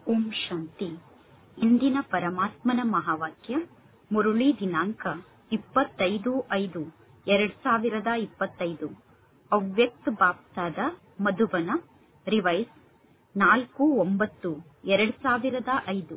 ಓಂ ಶಾಂತಿ ಇಂದಿನ ಪರಮಾತ್ಮನ ಮಹಾವಾಕ್ಯ ಮುರುಳಿ ದಿನಾಂಕ ಇಪ್ಪತ್ತೈದು ಐದು ಎರಡ್ ಸಾವಿರದ ಇಪ್ಪತ್ತೈದು ಅವ್ಯಕ್ತ ಬಾಪ್ತಾದ ಮಧುಬನ ರಿವೈಸ್ ನಾಲ್ಕು ಒಂಬತ್ತು ಎರಡ್ ಸಾವಿರದ ಐದು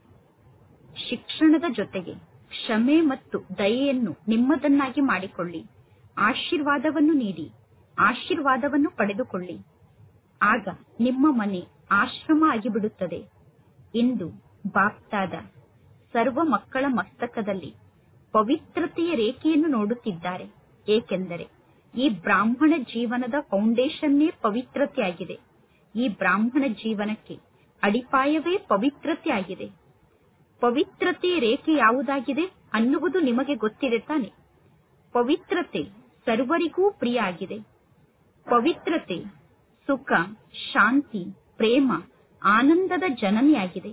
ಶಿಕ್ಷಣದ ಜೊತೆಗೆ ಕ್ಷಮೆ ಮತ್ತು ದಯೆಯನ್ನು ನಿಮ್ಮದನ್ನಾಗಿ ಮಾಡಿಕೊಳ್ಳಿ ಆಶೀರ್ವಾದವನ್ನು ನೀಡಿ ಆಶೀರ್ವಾದವನ್ನು ಪಡೆದುಕೊಳ್ಳಿ ಆಗ ನಿಮ್ಮ ಮನೆ ಆಶ್ರಮ ಆಗಿಬಿಡುತ್ತದೆ ಇಂದು ಬಾಪ್ತಾದ ಸರ್ವ ಮಕ್ಕಳ ಮಸ್ತಕದಲ್ಲಿ ಪವಿತ್ರತೆಯ ರೇಖೆಯನ್ನು ನೋಡುತ್ತಿದ್ದಾರೆ ಏಕೆಂದರೆ ಈ ಬ್ರಾಹ್ಮಣ ಜೀವನದ ಫೌಂಡೇಶನ್ನೇ ಪವಿತ್ರತೆಯಾಗಿದೆ ಈ ಬ್ರಾಹ್ಮಣ ಜೀವನಕ್ಕೆ ಅಡಿಪಾಯವೇ ಪವಿತ್ರತೆ ಆಗಿದೆ ಪವಿತ್ರತೆಯ ರೇಖೆ ಯಾವುದಾಗಿದೆ ಅನ್ನುವುದು ನಿಮಗೆ ಗೊತ್ತಿದೆ ತಾನೆ ಪವಿತ್ರತೆ ಸರ್ವರಿಗೂ ಪ್ರಿಯ ಆಗಿದೆ ಪವಿತ್ರತೆ ಸುಖ ಶಾಂತಿ ಪ್ರೇಮ ಆನಂದದ ಜನನಿಯಾಗಿದೆ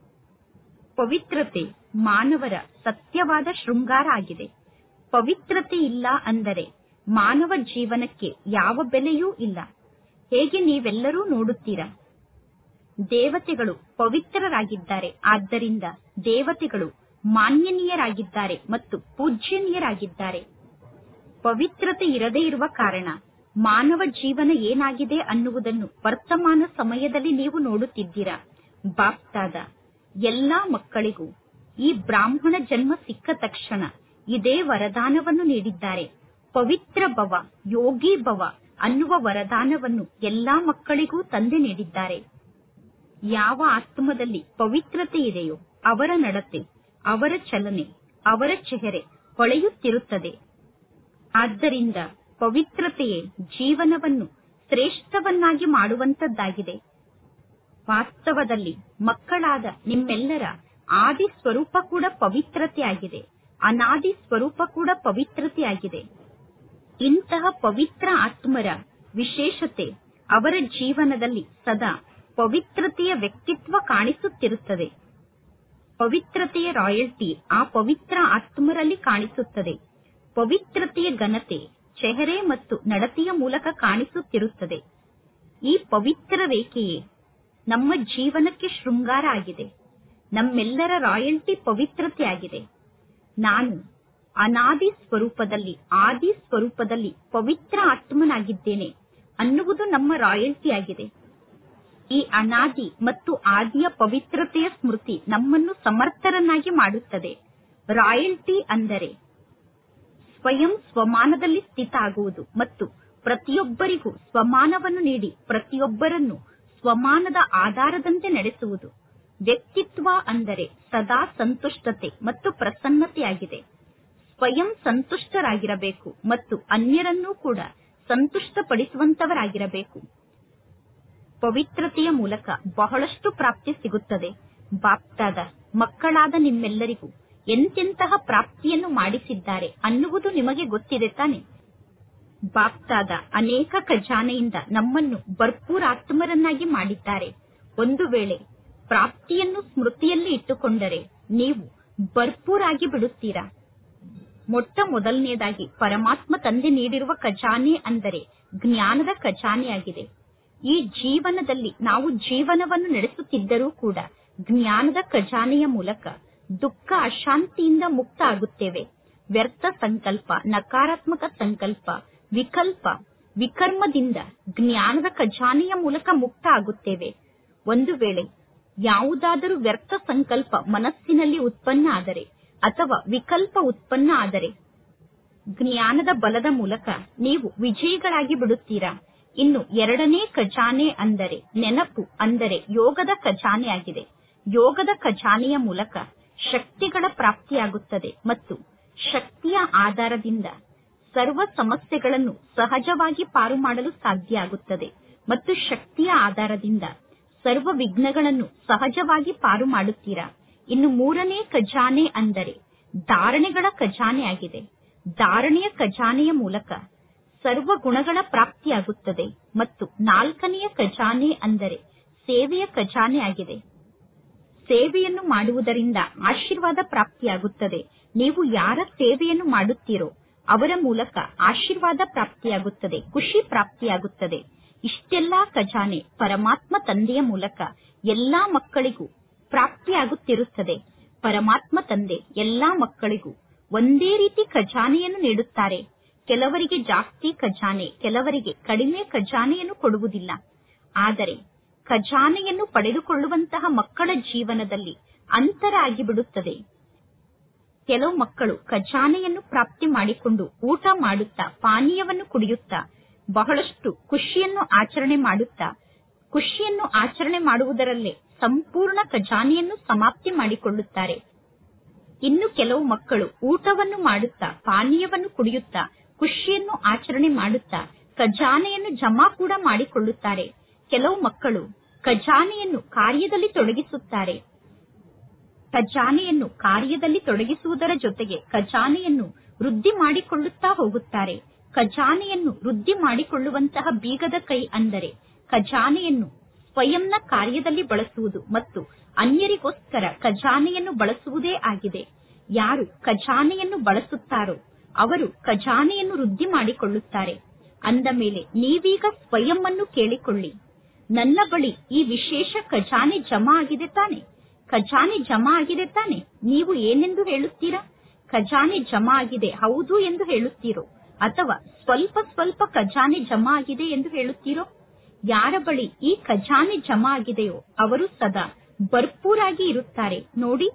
ಪವಿತ್ರತೆ ಮಾನವರ ಸತ್ಯವಾದ ಶೃಂಗಾರ ಆಗಿದೆ ಪವಿತ್ರತೆ ಇಲ್ಲ ಅಂದರೆ ಮಾನವ ಜೀವನಕ್ಕೆ ಯಾವ ಬೆಲೆಯೂ ಇಲ್ಲ ಹೇಗೆ ನೀವೆಲ್ಲರೂ ನೋಡುತ್ತೀರಾ ದೇವತೆಗಳು ಪವಿತ್ರರಾಗಿದ್ದಾರೆ ಆದ್ದರಿಂದ ದೇವತೆಗಳು ಮಾನ್ಯನೀಯರಾಗಿದ್ದಾರೆ ಮತ್ತು ಪೂಜ್ಯನೀಯರಾಗಿದ್ದಾರೆ ಪವಿತ್ರತೆ ಇರದೇ ಇರುವ ಕಾರಣ ಮಾನವ ಜೀವನ ಏನಾಗಿದೆ ಅನ್ನುವುದನ್ನು ವರ್ತಮಾನ ಸಮಯದಲ್ಲಿ ನೀವು ನೋಡುತ್ತಿದ್ದೀರಾ ಬಾಪ್ತಾದ ಎಲ್ಲಾ ಮಕ್ಕಳಿಗೂ ಈ ಬ್ರಾಹ್ಮಣ ಜನ್ಮ ಸಿಕ್ಕ ತಕ್ಷಣ ಇದೇ ವರದಾನವನ್ನು ನೀಡಿದ್ದಾರೆ ಪವಿತ್ರ ಭವ ಯೋಗಿ ಭವ ಅನ್ನುವ ವರದಾನವನ್ನು ಎಲ್ಲಾ ಮಕ್ಕಳಿಗೂ ತಂದೆ ನೀಡಿದ್ದಾರೆ ಯಾವ ಆತ್ಮದಲ್ಲಿ ಪವಿತ್ರತೆ ಇದೆಯೋ ಅವರ ನಡತೆ ಅವರ ಚಲನೆ ಅವರ ಚೆಹರೆ ಹೊಳೆಯುತ್ತಿರುತ್ತದೆ ಆದ್ದರಿಂದ ಪವಿತ್ರತೆಯೇ ಜೀವನವನ್ನು ಶ್ರೇಷ್ಠವನ್ನಾಗಿ ಮಾಡುವಂತದ್ದಾಗಿದೆ ವಾಸ್ತವದಲ್ಲಿ ಮಕ್ಕಳಾದ ನಿಮ್ಮೆಲ್ಲರ ಆದಿ ಸ್ವರೂಪ ಕೂಡ ಪವಿತ್ರತೆಯಾಗಿದೆ ಅನಾದಿ ಸ್ವರೂಪ ಕೂಡ ಪವಿತ್ರತೆಯಾಗಿದೆ ಇಂತಹ ಪವಿತ್ರ ಆತ್ಮರ ವಿಶೇಷತೆ ಅವರ ಜೀವನದಲ್ಲಿ ಸದಾ ಪವಿತ್ರತೆಯ ವ್ಯಕ್ತಿತ್ವ ಕಾಣಿಸುತ್ತಿರುತ್ತದೆ ಪವಿತ್ರತೆಯ ರಾಯಲ್ಟಿ ಆ ಪವಿತ್ರ ಆತ್ಮರಲ್ಲಿ ಕಾಣಿಸುತ್ತದೆ ಪವಿತ್ರತೆಯ ಘನತೆ ಚೆಹರೆ ಮತ್ತು ನಡತೆಯ ಮೂಲಕ ಕಾಣಿಸುತ್ತಿರುತ್ತದೆ ಈ ಪವಿತ್ರ ರೇಖೆಯೇ ನಮ್ಮ ಜೀವನಕ್ಕೆ ಶೃಂಗಾರ ಆಗಿದೆ ನಮ್ಮೆಲ್ಲರ ರಾಯಲ್ಟಿ ಪವಿತ್ರತೆಯಾಗಿದೆ ನಾನು ಅನಾದಿ ಸ್ವರೂಪದಲ್ಲಿ ಆದಿ ಸ್ವರೂಪದಲ್ಲಿ ಪವಿತ್ರ ಆತ್ಮನಾಗಿದ್ದೇನೆ ಅನ್ನುವುದು ನಮ್ಮ ರಾಯಲ್ಟಿ ಆಗಿದೆ ಈ ಅನಾದಿ ಮತ್ತು ಆದಿಯ ಪವಿತ್ರತೆಯ ಸ್ಮೃತಿ ನಮ್ಮನ್ನು ಸಮರ್ಥರನ್ನಾಗಿ ಮಾಡುತ್ತದೆ ರಾಯಲ್ಟಿ ಅಂದರೆ ಸ್ವಯಂ ಸ್ವಮಾನದಲ್ಲಿ ಸ್ಥಿತ ಆಗುವುದು ಮತ್ತು ಪ್ರತಿಯೊಬ್ಬರಿಗೂ ಸ್ವಮಾನವನ್ನು ನೀಡಿ ಪ್ರತಿಯೊಬ್ಬರನ್ನು ಸ್ವಮಾನದ ಆಧಾರದಂತೆ ನಡೆಸುವುದು ವ್ಯಕ್ತಿತ್ವ ಅಂದರೆ ಸದಾ ಸಂತುಷ್ಟತೆ ಮತ್ತು ಪ್ರಸನ್ನತೆಯಾಗಿದೆ ಸ್ವಯಂ ಸಂತುಷ್ಟರಾಗಿರಬೇಕು ಮತ್ತು ಅನ್ಯರನ್ನೂ ಕೂಡ ಸಂತುಷ್ಟಪಡಿಸುವಂತವರಾಗಿರಬೇಕು ಪವಿತ್ರತೆಯ ಮೂಲಕ ಬಹಳಷ್ಟು ಪ್ರಾಪ್ತಿ ಸಿಗುತ್ತದೆ ಬಾಪ್ತಾದ ಮಕ್ಕಳಾದ ನಿಮ್ಮೆಲ್ಲರಿಗೂ ಎಂತೆಂತಹ ಪ್ರಾಪ್ತಿಯನ್ನು ಮಾಡಿಸಿದ್ದಾರೆ ಅನ್ನುವುದು ನಿಮಗೆ ಗೊತ್ತಿದೆ ತಾನೆ ಬಾಪ್ತಾದ ಅನೇಕ ಖಜಾನೆಯಿಂದ ನಮ್ಮನ್ನು ಭರ್ಪೂರ್ ಆತ್ಮರನ್ನಾಗಿ ಮಾಡಿದ್ದಾರೆ ಒಂದು ವೇಳೆ ಪ್ರಾಪ್ತಿಯನ್ನು ಸ್ಮೃತಿಯಲ್ಲಿ ಇಟ್ಟುಕೊಂಡರೆ ನೀವು ಭರ್ಪೂರ್ ಆಗಿ ಬಿಡುತ್ತೀರಾ ಮೊಟ್ಟ ಮೊದಲನೆಯದಾಗಿ ಪರಮಾತ್ಮ ತಂದೆ ನೀಡಿರುವ ಖಜಾನೆ ಅಂದರೆ ಜ್ಞಾನದ ಖಜಾನೆಯಾಗಿದೆ ಈ ಜೀವನದಲ್ಲಿ ನಾವು ಜೀವನವನ್ನು ನಡೆಸುತ್ತಿದ್ದರೂ ಕೂಡ ಜ್ಞಾನದ ಖಜಾನೆಯ ಮೂಲಕ ದುಃಖ ಅಶಾಂತಿಯಿಂದ ಮುಕ್ತ ಆಗುತ್ತೇವೆ ವ್ಯರ್ಥ ಸಂಕಲ್ಪ ನಕಾರಾತ್ಮಕ ಸಂಕಲ್ಪ ವಿಕಲ್ಪ ವಿಕರ್ಮದಿಂದ ಜ್ಞಾನದ ಖಜಾನೆಯ ಮೂಲಕ ಮುಕ್ತ ಆಗುತ್ತೇವೆ ಒಂದು ವೇಳೆ ಯಾವುದಾದರೂ ವ್ಯರ್ಥ ಸಂಕಲ್ಪ ಮನಸ್ಸಿನಲ್ಲಿ ಉತ್ಪನ್ನ ಆದರೆ ಅಥವಾ ವಿಕಲ್ಪ ಉತ್ಪನ್ನ ಆದರೆ ಜ್ಞಾನದ ಬಲದ ಮೂಲಕ ನೀವು ವಿಜಯಿಗಳಾಗಿ ಬಿಡುತ್ತೀರಾ ಇನ್ನು ಎರಡನೇ ಖಜಾನೆ ಅಂದರೆ ನೆನಪು ಅಂದರೆ ಯೋಗದ ಖಜಾನೆ ಆಗಿದೆ ಯೋಗದ ಖಜಾನೆಯ ಮೂಲಕ ಶಕ್ತಿಗಳ ಪ್ರಾಪ್ತಿಯಾಗುತ್ತದೆ ಮತ್ತು ಶಕ್ತಿಯ ಆಧಾರದಿಂದ ಸರ್ವ ಸಮಸ್ಯೆಗಳನ್ನು ಸಹಜವಾಗಿ ಪಾರು ಮಾಡಲು ಸಾಧ್ಯ ಆಗುತ್ತದೆ ಮತ್ತು ಶಕ್ತಿಯ ಆಧಾರದಿಂದ ಸರ್ವ ವಿಘ್ನಗಳನ್ನು ಸಹಜವಾಗಿ ಪಾರು ಮಾಡುತ್ತೀರಾ ಇನ್ನು ಮೂರನೇ ಖಜಾನೆ ಅಂದರೆ ಧಾರಣೆಗಳ ಖಜಾನೆ ಆಗಿದೆ ಧಾರಣೆಯ ಖಜಾನೆಯ ಮೂಲಕ ಸರ್ವ ಗುಣಗಳ ಪ್ರಾಪ್ತಿಯಾಗುತ್ತದೆ ಮತ್ತು ನಾಲ್ಕನೆಯ ಖಜಾನೆ ಅಂದರೆ ಸೇವೆಯ ಖಜಾನೆ ಆಗಿದೆ ಸೇವೆಯನ್ನು ಮಾಡುವುದರಿಂದ ಆಶೀರ್ವಾದ ಪ್ರಾಪ್ತಿಯಾಗುತ್ತದೆ ನೀವು ಯಾರ ಸೇವೆಯನ್ನು ಮಾಡುತ್ತೀರೋ ಅವರ ಮೂಲಕ ಆಶೀರ್ವಾದ ಪ್ರಾಪ್ತಿಯಾಗುತ್ತದೆ ಖುಷಿ ಪ್ರಾಪ್ತಿಯಾಗುತ್ತದೆ ಇಷ್ಟೆಲ್ಲಾ ಖಜಾನೆ ಪರಮಾತ್ಮ ತಂದೆಯ ಮೂಲಕ ಎಲ್ಲಾ ಮಕ್ಕಳಿಗೂ ಪ್ರಾಪ್ತಿಯಾಗುತ್ತಿರುತ್ತದೆ ಪರಮಾತ್ಮ ತಂದೆ ಎಲ್ಲಾ ಮಕ್ಕಳಿಗೂ ಒಂದೇ ರೀತಿ ಖಜಾನೆಯನ್ನು ನೀಡುತ್ತಾರೆ ಕೆಲವರಿಗೆ ಜಾಸ್ತಿ ಖಜಾನೆ ಕೆಲವರಿಗೆ ಕಡಿಮೆ ಖಜಾನೆಯನ್ನು ಕೊಡುವುದಿಲ್ಲ ಆದರೆ ಖಜಾನೆಯನ್ನು ಪಡೆದುಕೊಳ್ಳುವಂತಹ ಮಕ್ಕಳ ಜೀವನದಲ್ಲಿ ಅಂತರ ಆಗಿಬಿಡುತ್ತದೆ ಕೆಲವು ಮಕ್ಕಳು ಖಜಾನೆಯನ್ನು ಪ್ರಾಪ್ತಿ ಮಾಡಿಕೊಂಡು ಊಟ ಮಾಡುತ್ತಾ ಪಾನೀಯವನ್ನು ಕುಡಿಯುತ್ತಾ ಬಹಳಷ್ಟು ಖುಷಿಯನ್ನು ಆಚರಣೆ ಮಾಡುತ್ತಾ ಖುಷಿಯನ್ನು ಆಚರಣೆ ಮಾಡುವುದರಲ್ಲೇ ಸಂಪೂರ್ಣ ಖಜಾನೆಯನ್ನು ಸಮಾಪ್ತಿ ಮಾಡಿಕೊಳ್ಳುತ್ತಾರೆ ಇನ್ನು ಕೆಲವು ಮಕ್ಕಳು ಊಟವನ್ನು ಮಾಡುತ್ತಾ ಪಾನೀಯವನ್ನು ಕುಡಿಯುತ್ತಾ ಖುಷಿಯನ್ನು ಆಚರಣೆ ಮಾಡುತ್ತಾ ಖಜಾನೆಯನ್ನು ಜಮಾ ಕೂಡ ಮಾಡಿಕೊಳ್ಳುತ್ತಾರೆ ಕೆಲವು ಮಕ್ಕಳು ಖಜಾನೆಯನ್ನು ಕಾರ್ಯದಲ್ಲಿ ತೊಡಗಿಸುತ್ತಾರೆ ಖಜಾನೆಯನ್ನು ಕಾರ್ಯದಲ್ಲಿ ತೊಡಗಿಸುವುದರ ಜೊತೆಗೆ ಖಜಾನೆಯನ್ನು ವೃದ್ಧಿ ಮಾಡಿಕೊಳ್ಳುತ್ತಾ ಹೋಗುತ್ತಾರೆ ಖಜಾನೆಯನ್ನು ವೃದ್ಧಿ ಮಾಡಿಕೊಳ್ಳುವಂತಹ ಬೀಗದ ಕೈ ಅಂದರೆ ಖಜಾನೆಯನ್ನು ಸ್ವಯಂನ ಕಾರ್ಯದಲ್ಲಿ ಬಳಸುವುದು ಮತ್ತು ಅನ್ಯರಿಗೋಸ್ಕರ ಖಜಾನೆಯನ್ನು ಬಳಸುವುದೇ ಆಗಿದೆ ಯಾರು ಖಜಾನೆಯನ್ನು ಬಳಸುತ್ತಾರೋ ಅವರು ಖಜಾನೆಯನ್ನು ವೃದ್ಧಿ ಮಾಡಿಕೊಳ್ಳುತ್ತಾರೆ ಅಂದ ಮೇಲೆ ನೀವೀಗ ಸ್ವಯಂ ಅನ್ನು ಕೇಳಿಕೊಳ್ಳಿ ನನ್ನ ಬಳಿ ಈ ವಿಶೇಷ ಖಜಾನೆ ಜಮಾ ಆಗಿದೆ ತಾನೆ ಖಜಾನೆ ಜಮಾ ಆಗಿದೆ ತಾನೆ ನೀವು ಏನೆಂದು ಹೇಳುತ್ತೀರಾ ಖಜಾನೆ ಜಮಾ ಆಗಿದೆ ಹೌದು ಎಂದು ಹೇಳುತ್ತೀರೋ ಅಥವಾ ಸ್ವಲ್ಪ ಸ್ವಲ್ಪ ಖಜಾನೆ ಜಮಾ ಆಗಿದೆ ಎಂದು ಹೇಳುತ್ತೀರೋ ಯಾರ ಬಳಿ ಈ ಖಜಾನೆ ಜಮಾ ಆಗಿದೆಯೋ ಅವರು ಸದಾ ಭರ್ಪೂರಾಗಿ ಇರುತ್ತಾರೆ ನೋಡಿ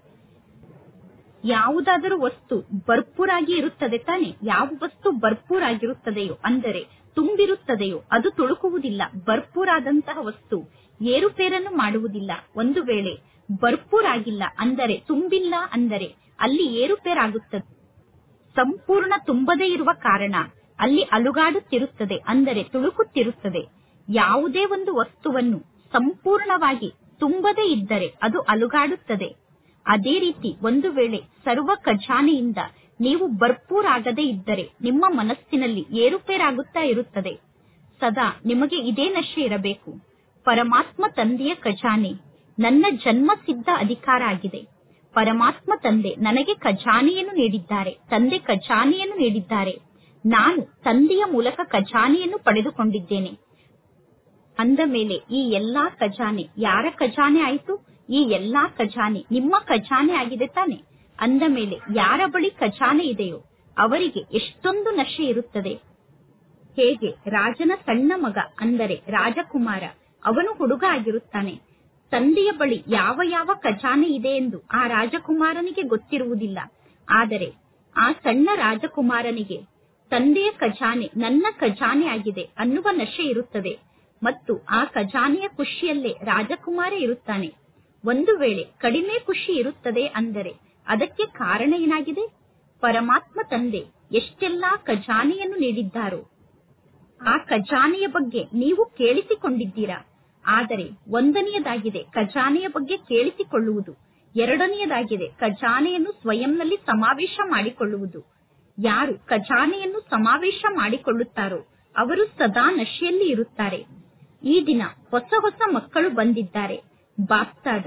ಯಾವುದಾದರೂ ವಸ್ತು ಭರ್ಪೂರಾಗಿ ಇರುತ್ತದೆ ತಾನೆ ಯಾವ ವಸ್ತು ಭರ್ಪೂರಾಗಿರುತ್ತದೆಯೋ ಅಂದರೆ ತುಂಬಿರುತ್ತದೆಯೋ ಅದು ತುಳುಕುವುದಿಲ್ಲ ಭರ್ಪೂರಾದಂತಹ ವಸ್ತು ಏರುಪೇರನ್ನು ಮಾಡುವುದಿಲ್ಲ ಒಂದು ವೇಳೆ ಭರ್ಪೂರಾಗಿಲ್ಲ ಅಂದರೆ ತುಂಬಿಲ್ಲ ಅಂದರೆ ಅಲ್ಲಿ ಏರುಪೇರಾಗುತ್ತದೆ ಸಂಪೂರ್ಣ ತುಂಬದೇ ಇರುವ ಕಾರಣ ಅಲ್ಲಿ ಅಲುಗಾಡುತ್ತಿರುತ್ತದೆ ಅಂದರೆ ತುಳುಕುತ್ತಿರುತ್ತದೆ ಯಾವುದೇ ಒಂದು ವಸ್ತುವನ್ನು ಸಂಪೂರ್ಣವಾಗಿ ತುಂಬದೇ ಇದ್ದರೆ ಅದು ಅಲುಗಾಡುತ್ತದೆ ಅದೇ ರೀತಿ ಒಂದು ವೇಳೆ ಸರ್ವ ಖಜಾನೆಯಿಂದ ನೀವು ಭರ್ಪೂರಾಗದೇ ಇದ್ದರೆ ನಿಮ್ಮ ಮನಸ್ಸಿನಲ್ಲಿ ಏರುಪೇರಾಗುತ್ತಾ ಇರುತ್ತದೆ ಸದಾ ನಿಮಗೆ ಇದೇ ನಶೆ ಇರಬೇಕು ಪರಮಾತ್ಮ ತಂದೆಯ ಖಜಾನೆ ನನ್ನ ಜನ್ಮ ಸಿದ್ಧ ಅಧಿಕಾರ ಆಗಿದೆ ಪರಮಾತ್ಮ ತಂದೆ ನನಗೆ ಖಜಾನೆಯನ್ನು ನೀಡಿದ್ದಾರೆ ತಂದೆ ಖಜಾನೆಯನ್ನು ನೀಡಿದ್ದಾರೆ ನಾನು ತಂದೆಯ ಮೂಲಕ ಖಜಾನೆಯನ್ನು ಪಡೆದುಕೊಂಡಿದ್ದೇನೆ ಅಂದ ಮೇಲೆ ಈ ಎಲ್ಲಾ ಖಜಾನೆ ಯಾರ ಖಜಾನೆ ಆಯಿತು ಈ ಎಲ್ಲಾ ಖಜಾನೆ ನಿಮ್ಮ ಖಜಾನೆ ಆಗಿದೆ ತಾನೆ ಅಂದ ಮೇಲೆ ಯಾರ ಬಳಿ ಖಜಾನೆ ಇದೆಯೋ ಅವರಿಗೆ ಎಷ್ಟೊಂದು ನಶೆ ಇರುತ್ತದೆ ಹೇಗೆ ರಾಜನ ಸಣ್ಣ ಮಗ ಅಂದರೆ ರಾಜಕುಮಾರ ಅವನು ಹುಡುಗ ಆಗಿರುತ್ತಾನೆ ತಂದೆಯ ಬಳಿ ಯಾವ ಯಾವ ಖಜಾನೆ ಇದೆ ಎಂದು ಆ ರಾಜಕುಮಾರನಿಗೆ ಗೊತ್ತಿರುವುದಿಲ್ಲ ಆದರೆ ಆ ಸಣ್ಣ ರಾಜಕುಮಾರನಿಗೆ ತಂದೆಯ ಖಜಾನೆ ನನ್ನ ಖಜಾನೆ ಆಗಿದೆ ಅನ್ನುವ ನಶೆ ಇರುತ್ತದೆ ಮತ್ತು ಆ ಖಜಾನೆಯ ಖುಷಿಯಲ್ಲೇ ರಾಜಕುಮಾರ ಇರುತ್ತಾನೆ ಒಂದು ವೇಳೆ ಕಡಿಮೆ ಖುಷಿ ಇರುತ್ತದೆ ಅಂದರೆ ಅದಕ್ಕೆ ಕಾರಣ ಏನಾಗಿದೆ ಪರಮಾತ್ಮ ತಂದೆ ಎಷ್ಟೆಲ್ಲಾ ಖಜಾನೆಯನ್ನು ನೀಡಿದ್ದಾರೋ ಆ ಖಜಾನೆಯ ಬಗ್ಗೆ ನೀವು ಕೇಳಿಸಿಕೊಂಡಿದ್ದೀರಾ ಆದರೆ ಒಂದನೆಯದಾಗಿದೆ ಖಜಾನೆಯ ಬಗ್ಗೆ ಕೇಳಿಸಿಕೊಳ್ಳುವುದು ಎರಡನೆಯದಾಗಿದೆ ಖಜಾನೆಯನ್ನು ಸ್ವಯಂನಲ್ಲಿ ಸಮಾವೇಶ ಮಾಡಿಕೊಳ್ಳುವುದು ಯಾರು ಖಜಾನೆಯನ್ನು ಸಮಾವೇಶ ಮಾಡಿಕೊಳ್ಳುತ್ತಾರೋ ಅವರು ಸದಾ ನಶೆಯಲ್ಲಿ ಇರುತ್ತಾರೆ ಈ ದಿನ ಹೊಸ ಹೊಸ ಮಕ್ಕಳು ಬಂದಿದ್ದಾರೆ ಬಾಪ್ತಾದ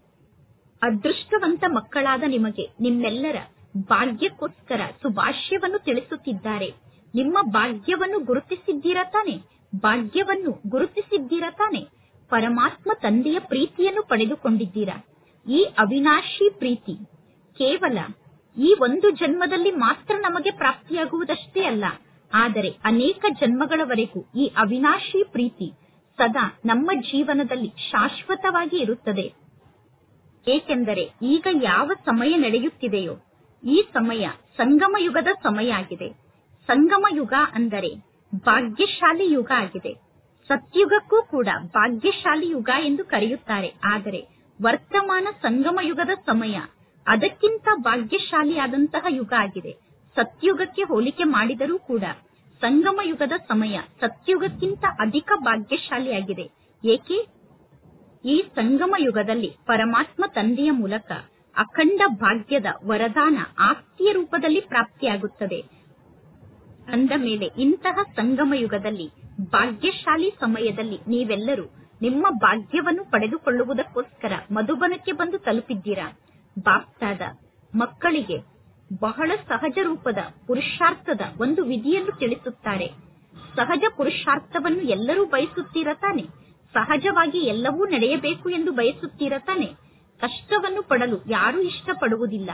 ಅದೃಷ್ಟವಂತ ಮಕ್ಕಳಾದ ನಿಮಗೆ ನಿಮ್ಮೆಲ್ಲರ ಭಾಗ್ಯಕ್ಕೋಸ್ಕರ ಸುಭಾಷ್ಯವನ್ನು ತಿಳಿಸುತ್ತಿದ್ದಾರೆ ನಿಮ್ಮ ಭಾಗ್ಯವನ್ನು ಗುರುತಿಸಿದ್ದೀರಾ ತಾನೆ ಭಾಗ್ಯವನ್ನು ಗುರುತಿಸಿದ್ದೀರಾ ತಾನೆ ಪರಮಾತ್ಮ ತಂದೆಯ ಪ್ರೀತಿಯನ್ನು ಪಡೆದುಕೊಂಡಿದ್ದೀರಾ ಈ ಅವಿನಾಶಿ ಪ್ರೀತಿ ಕೇವಲ ಈ ಒಂದು ಜನ್ಮದಲ್ಲಿ ಮಾತ್ರ ನಮಗೆ ಪ್ರಾಪ್ತಿಯಾಗುವುದಷ್ಟೇ ಅಲ್ಲ ಆದರೆ ಅನೇಕ ಜನ್ಮಗಳವರೆಗೂ ಈ ಅವಿನಾಶಿ ಪ್ರೀತಿ ಸದಾ ನಮ್ಮ ಜೀವನದಲ್ಲಿ ಶಾಶ್ವತವಾಗಿ ಇರುತ್ತದೆ ಏಕೆಂದರೆ ಈಗ ಯಾವ ಸಮಯ ನಡೆಯುತ್ತಿದೆಯೋ ಈ ಸಮಯ ಸಂಗಮ ಯುಗದ ಸಮಯ ಆಗಿದೆ ಸಂಗಮ ಯುಗ ಅಂದರೆ ಭಾಗ್ಯಶಾಲಿ ಯುಗ ಆಗಿದೆ ಸತ್ಯುಗಕ್ಕೂ ಕೂಡ ಭಾಗ್ಯಶಾಲಿ ಯುಗ ಎಂದು ಕರೆಯುತ್ತಾರೆ ಆದರೆ ವರ್ತಮಾನ ಸಂಗಮ ಯುಗದ ಸಮಯ ಅದಕ್ಕಿಂತ ಭಾಗ್ಯಶಾಲಿಯಾದಂತಹ ಯುಗ ಆಗಿದೆ ಸತ್ಯುಗಕ್ಕೆ ಹೋಲಿಕೆ ಮಾಡಿದರೂ ಕೂಡ ಸಂಗಮ ಯುಗದ ಸಮಯ ಸತ್ಯುಗಕ್ಕಿಂತ ಅಧಿಕ ಭಾಗ್ಯಶಾಲಿಯಾಗಿದೆ ಏಕೆ ಈ ಸಂಗಮ ಯುಗದಲ್ಲಿ ಪರಮಾತ್ಮ ತಂದೆಯ ಮೂಲಕ ಅಖಂಡ ಭಾಗ್ಯದ ವರದಾನ ಆಸ್ತಿಯ ರೂಪದಲ್ಲಿ ಪ್ರಾಪ್ತಿಯಾಗುತ್ತದೆ ಅಂದ ಮೇಲೆ ಇಂತಹ ಸಂಗಮ ಯುಗದಲ್ಲಿ ಭಾಗ್ಯಶಾಲಿ ಸಮಯದಲ್ಲಿ ನೀವೆಲ್ಲರೂ ನಿಮ್ಮ ಭಾಗ್ಯವನ್ನು ಪಡೆದುಕೊಳ್ಳುವುದಕ್ಕೋಸ್ಕರ ಮಧುಬನಕ್ಕೆ ಬಂದು ತಲುಪಿದ್ದೀರಾ ಬಾಪ್ತಾದ ಮಕ್ಕಳಿಗೆ ಬಹಳ ಸಹಜ ರೂಪದ ಪುರುಷಾರ್ಥದ ಒಂದು ವಿಧಿಯನ್ನು ತಿಳಿಸುತ್ತಾರೆ ಸಹಜ ಪುರುಷಾರ್ಥವನ್ನು ಎಲ್ಲರೂ ಬಯಸುತ್ತೀರ ತಾನೆ ಸಹಜವಾಗಿ ಎಲ್ಲವೂ ನಡೆಯಬೇಕು ಎಂದು ಬಯಸುತ್ತೀರ ತಾನೆ ಕಷ್ಟವನ್ನು ಪಡಲು ಯಾರೂ ಇಷ್ಟಪಡುವುದಿಲ್ಲ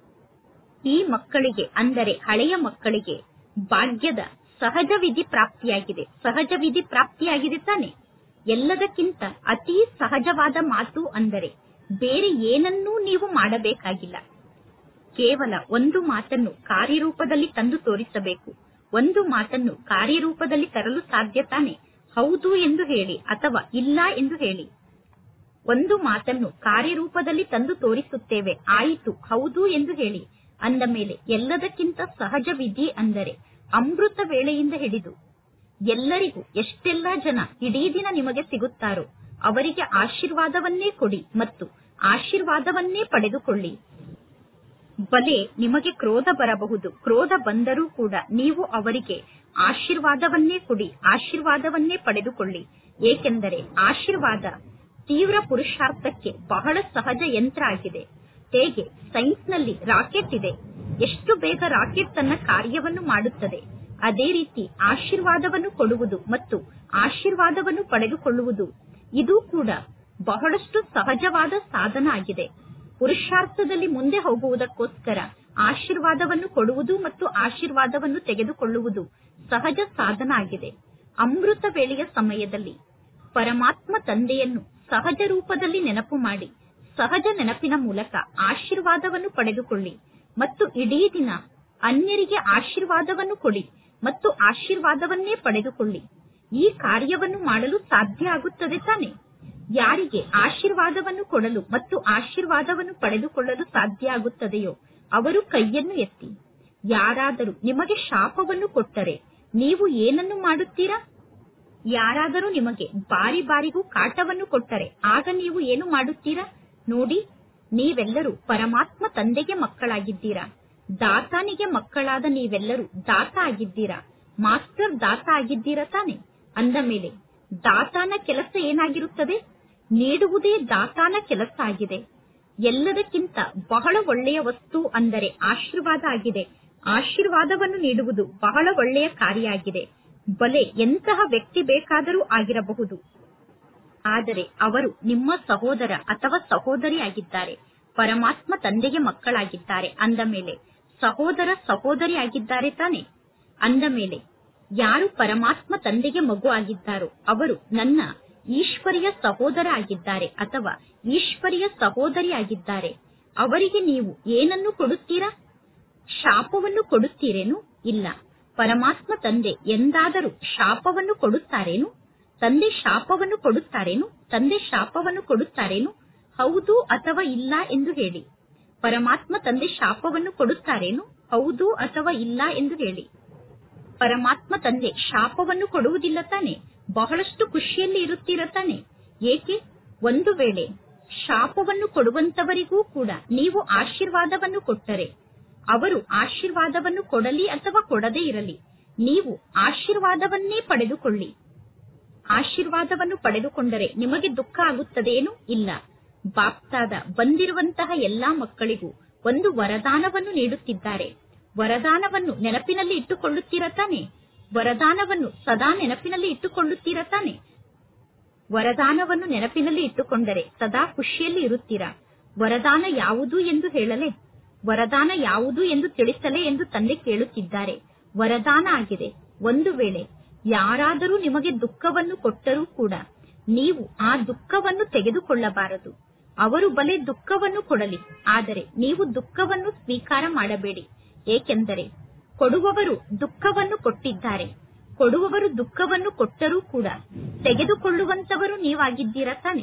ಈ ಮಕ್ಕಳಿಗೆ ಅಂದರೆ ಹಳೆಯ ಮಕ್ಕಳಿಗೆ ಭಾಗ್ಯದ ಸಹಜ ವಿಧಿ ಪ್ರಾಪ್ತಿಯಾಗಿದೆ ಸಹಜ ವಿಧಿ ಪ್ರಾಪ್ತಿಯಾಗಿದೆ ತಾನೆ ಎಲ್ಲದಕ್ಕಿಂತ ಅತಿ ಸಹಜವಾದ ಮಾತು ಅಂದರೆ ಬೇರೆ ಏನನ್ನೂ ನೀವು ಮಾಡಬೇಕಾಗಿಲ್ಲ ಕೇವಲ ಒಂದು ಮಾತನ್ನು ಕಾರ್ಯರೂಪದಲ್ಲಿ ತಂದು ತೋರಿಸಬೇಕು ಒಂದು ಮಾತನ್ನು ಕಾರ್ಯರೂಪದಲ್ಲಿ ತರಲು ಸಾಧ್ಯ ತಾನೆ ಹೌದು ಎಂದು ಹೇಳಿ ಅಥವಾ ಇಲ್ಲ ಎಂದು ಹೇಳಿ ಒಂದು ಮಾತನ್ನು ಕಾರ್ಯರೂಪದಲ್ಲಿ ತಂದು ತೋರಿಸುತ್ತೇವೆ ಆಯಿತು ಹೌದು ಎಂದು ಹೇಳಿ ಅಂದ ಮೇಲೆ ಎಲ್ಲದಕ್ಕಿಂತ ಸಹಜ ವಿಧಿ ಅಂದರೆ ಅಮೃತ ವೇಳೆಯಿಂದ ಹಿಡಿದು ಎಲ್ಲರಿಗೂ ಎಷ್ಟೆಲ್ಲಾ ಜನ ಇಡೀ ದಿನ ನಿಮಗೆ ಸಿಗುತ್ತಾರೋ ಅವರಿಗೆ ಆಶೀರ್ವಾದವನ್ನೇ ಕೊಡಿ ಮತ್ತು ಆಶೀರ್ವಾದವನ್ನೇ ಪಡೆದುಕೊಳ್ಳಿ ಬಲೆ ನಿಮಗೆ ಕ್ರೋಧ ಬರಬಹುದು ಕ್ರೋಧ ಬಂದರೂ ಕೂಡ ನೀವು ಅವರಿಗೆ ಆಶೀರ್ವಾದವನ್ನೇ ಕೊಡಿ ಆಶೀರ್ವಾದವನ್ನೇ ಪಡೆದುಕೊಳ್ಳಿ ಏಕೆಂದರೆ ಆಶೀರ್ವಾದ ತೀವ್ರ ಪುರುಷಾರ್ಥಕ್ಕೆ ಬಹಳ ಸಹಜ ಯಂತ್ರ ಆಗಿದೆ ಹೇಗೆ ಸೈನ್ಸ್ನಲ್ಲಿ ರಾಕೆಟ್ ಇದೆ ಎಷ್ಟು ಬೇಗ ರಾಕೆಟ್ ತನ್ನ ಕಾರ್ಯವನ್ನು ಮಾಡುತ್ತದೆ ಅದೇ ರೀತಿ ಆಶೀರ್ವಾದವನ್ನು ಕೊಡುವುದು ಮತ್ತು ಆಶೀರ್ವಾದವನ್ನು ಪಡೆದುಕೊಳ್ಳುವುದು ಇದು ಕೂಡ ಬಹಳಷ್ಟು ಸಹಜವಾದ ಸಾಧನ ಆಗಿದೆ ಪುರುಷಾರ್ಥದಲ್ಲಿ ಮುಂದೆ ಹೋಗುವುದಕ್ಕೋಸ್ಕರ ಆಶೀರ್ವಾದವನ್ನು ಕೊಡುವುದು ಮತ್ತು ಆಶೀರ್ವಾದವನ್ನು ತೆಗೆದುಕೊಳ್ಳುವುದು ಸಹಜ ಸಾಧನ ಆಗಿದೆ ಅಮೃತ ವೇಳೆಯ ಸಮಯದಲ್ಲಿ ಪರಮಾತ್ಮ ತಂದೆಯನ್ನು ಸಹಜ ರೂಪದಲ್ಲಿ ನೆನಪು ಮಾಡಿ ಸಹಜ ನೆನಪಿನ ಮೂಲಕ ಆಶೀರ್ವಾದವನ್ನು ಪಡೆದುಕೊಳ್ಳಿ ಮತ್ತು ಇಡೀ ದಿನ ಅನ್ಯರಿಗೆ ಆಶೀರ್ವಾದವನ್ನು ಕೊಡಿ ಮತ್ತು ಆಶೀರ್ವಾದವನ್ನೇ ಪಡೆದುಕೊಳ್ಳಿ ಈ ಕಾರ್ಯವನ್ನು ಮಾಡಲು ಸಾಧ್ಯ ಆಗುತ್ತದೆ ತಾನೆ ಯಾರಿಗೆ ಆಶೀರ್ವಾದವನ್ನು ಕೊಡಲು ಮತ್ತು ಆಶೀರ್ವಾದವನ್ನು ಪಡೆದುಕೊಳ್ಳಲು ಸಾಧ್ಯ ಆಗುತ್ತದೆಯೋ ಅವರು ಕೈಯನ್ನು ಎತ್ತಿ ಯಾರಾದರೂ ನಿಮಗೆ ಶಾಪವನ್ನು ಕೊಟ್ಟರೆ ನೀವು ಏನನ್ನು ಮಾಡುತ್ತೀರಾ ಯಾರಾದರೂ ನಿಮಗೆ ಬಾರಿ ಬಾರಿಗೂ ಕಾಟವನ್ನು ಕೊಟ್ಟರೆ ಆಗ ನೀವು ಏನು ಮಾಡುತ್ತೀರಾ ನೋಡಿ ನೀವೆಲ್ಲರೂ ಪರಮಾತ್ಮ ತಂದೆಗೆ ಮಕ್ಕಳಾಗಿದ್ದೀರಾ ದಾತಾನಿಗೆ ಮಕ್ಕಳಾದ ನೀವೆಲ್ಲರೂ ದಾತ ಆಗಿದ್ದೀರಾ ಮಾಸ್ಟರ್ ದಾತ ಆಗಿದ್ದೀರಾ ತಾನೆ ಅಂದ ಮೇಲೆ ದಾತಾನ ಕೆಲಸ ಏನಾಗಿರುತ್ತದೆ ನೀಡುವುದೇ ದಾತಾನ ಕೆಲಸ ಆಗಿದೆ ಎಲ್ಲದಕ್ಕಿಂತ ಬಹಳ ಒಳ್ಳೆಯ ವಸ್ತು ಅಂದರೆ ಆಶೀರ್ವಾದ ಆಗಿದೆ ಆಶೀರ್ವಾದವನ್ನು ನೀಡುವುದು ಬಹಳ ಒಳ್ಳೆಯ ಕಾರ್ಯ ಆಗಿದೆ ಬಲೆ ಎಂತಹ ವ್ಯಕ್ತಿ ಬೇಕಾದರೂ ಆಗಿರಬಹುದು ಆದರೆ ಅವರು ನಿಮ್ಮ ಸಹೋದರ ಅಥವಾ ಸಹೋದರಿ ಆಗಿದ್ದಾರೆ ಪರಮಾತ್ಮ ತಂದೆಗೆ ಮಕ್ಕಳಾಗಿದ್ದಾರೆ ಅಂದ ಮೇಲೆ ಸಹೋದರ ಸಹೋದರಿ ಆಗಿದ್ದಾರೆ ತಾನೆ ಅಂದ ಮೇಲೆ ಯಾರು ಪರಮಾತ್ಮ ತಂದೆಗೆ ಮಗು ಆಗಿದ್ದಾರೋ ಅವರು ನನ್ನ ಈಶ್ವರಿಯ ಸಹೋದರ ಆಗಿದ್ದಾರೆ ಅಥವಾ ಈಶ್ವರಿಯ ಸಹೋದರಿ ಆಗಿದ್ದಾರೆ ಅವರಿಗೆ ನೀವು ಏನನ್ನು ಕೊಡುತ್ತೀರಾ ಶಾಪವನ್ನು ಕೊಡುತ್ತೀರೇನು ಇಲ್ಲ ಪರಮಾತ್ಮ ತಂದೆ ಎಂದಾದರೂ ಶಾಪವನ್ನು ಕೊಡುತ್ತಾರೇನು ತಂದೆ ಶಾಪವನ್ನು ಕೊಡುತ್ತಾರೇನು ತಂದೆ ಶಾಪವನ್ನು ಕೊಡುತ್ತಾರೇನು ಹೌದು ಅಥವಾ ಇಲ್ಲ ಎಂದು ಹೇಳಿ ಪರಮಾತ್ಮ ತಂದೆ ಶಾಪವನ್ನು ಕೊಡುತ್ತಾರೇನು ಹೌದು ಅಥವಾ ಇಲ್ಲ ಎಂದು ಹೇಳಿ ಪರಮಾತ್ಮ ತಂದೆ ಶಾಪವನ್ನು ಕೊಡುವುದಿಲ್ಲ ತಾನೆ ಬಹಳಷ್ಟು ಖುಷಿಯಲ್ಲಿ ಇರುತ್ತೀರ ತಾನೆ ಏಕೆ ಒಂದು ವೇಳೆ ಶಾಪವನ್ನು ಕೊಡುವಂತವರಿಗೂ ಕೂಡ ನೀವು ಆಶೀರ್ವಾದವನ್ನು ಕೊಟ್ಟರೆ ಅವರು ಆಶೀರ್ವಾದವನ್ನು ಕೊಡಲಿ ಅಥವಾ ಕೊಡದೇ ಇರಲಿ ನೀವು ಆಶೀರ್ವಾದವನ್ನೇ ಪಡೆದುಕೊಳ್ಳಿ ಆಶೀರ್ವಾದವನ್ನು ಪಡೆದುಕೊಂಡರೆ ನಿಮಗೆ ದುಃಖ ಆಗುತ್ತದೇನು ಇಲ್ಲ ಬಾಪ್ತಾದ ಬಂದಿರುವಂತಹ ಎಲ್ಲಾ ಮಕ್ಕಳಿಗೂ ಒಂದು ವರದಾನವನ್ನು ನೀಡುತ್ತಿದ್ದಾರೆ ವರದಾನವನ್ನು ನೆನಪಿನಲ್ಲಿ ಇಟ್ಟುಕೊಳ್ಳುತ್ತೀರ ತಾನೆ ವರದಾನವನ್ನು ಸದಾ ನೆನಪಿನಲ್ಲಿ ಇಟ್ಟುಕೊಳ್ಳುತ್ತೀರ ತಾನೆ ವರದಾನವನ್ನು ನೆನಪಿನಲ್ಲಿ ಇಟ್ಟುಕೊಂಡರೆ ಸದಾ ಖುಷಿಯಲ್ಲಿ ಇರುತ್ತೀರಾ ವರದಾನ ಯಾವುದು ಎಂದು ಹೇಳಲೇ ವರದಾನ ಯಾವುದು ಎಂದು ತಿಳಿಸಲೇ ಎಂದು ತಂದೆ ಕೇಳುತ್ತಿದ್ದಾರೆ ವರದಾನ ಆಗಿದೆ ಒಂದು ವೇಳೆ ಯಾರಾದರೂ ನಿಮಗೆ ದುಃಖವನ್ನು ಕೊಟ್ಟರೂ ಕೂಡ ನೀವು ಆ ದುಃಖವನ್ನು ತೆಗೆದುಕೊಳ್ಳಬಾರದು ಅವರು ಬಲೆ ದುಃಖವನ್ನು ಕೊಡಲಿ ಆದರೆ ನೀವು ದುಃಖವನ್ನು ಸ್ವೀಕಾರ ಮಾಡಬೇಡಿ ಏಕೆಂದರೆ ಕೊಡುವವರು ದುಃಖವನ್ನು ಕೊಟ್ಟಿದ್ದಾರೆ ಕೊಡುವವರು ದುಃಖವನ್ನು ಕೊಟ್ಟರೂ ಕೂಡ ತೆಗೆದುಕೊಳ್ಳುವಂತವರು ನೀವಾಗಿದ್ದೀರಾ ತಾನೆ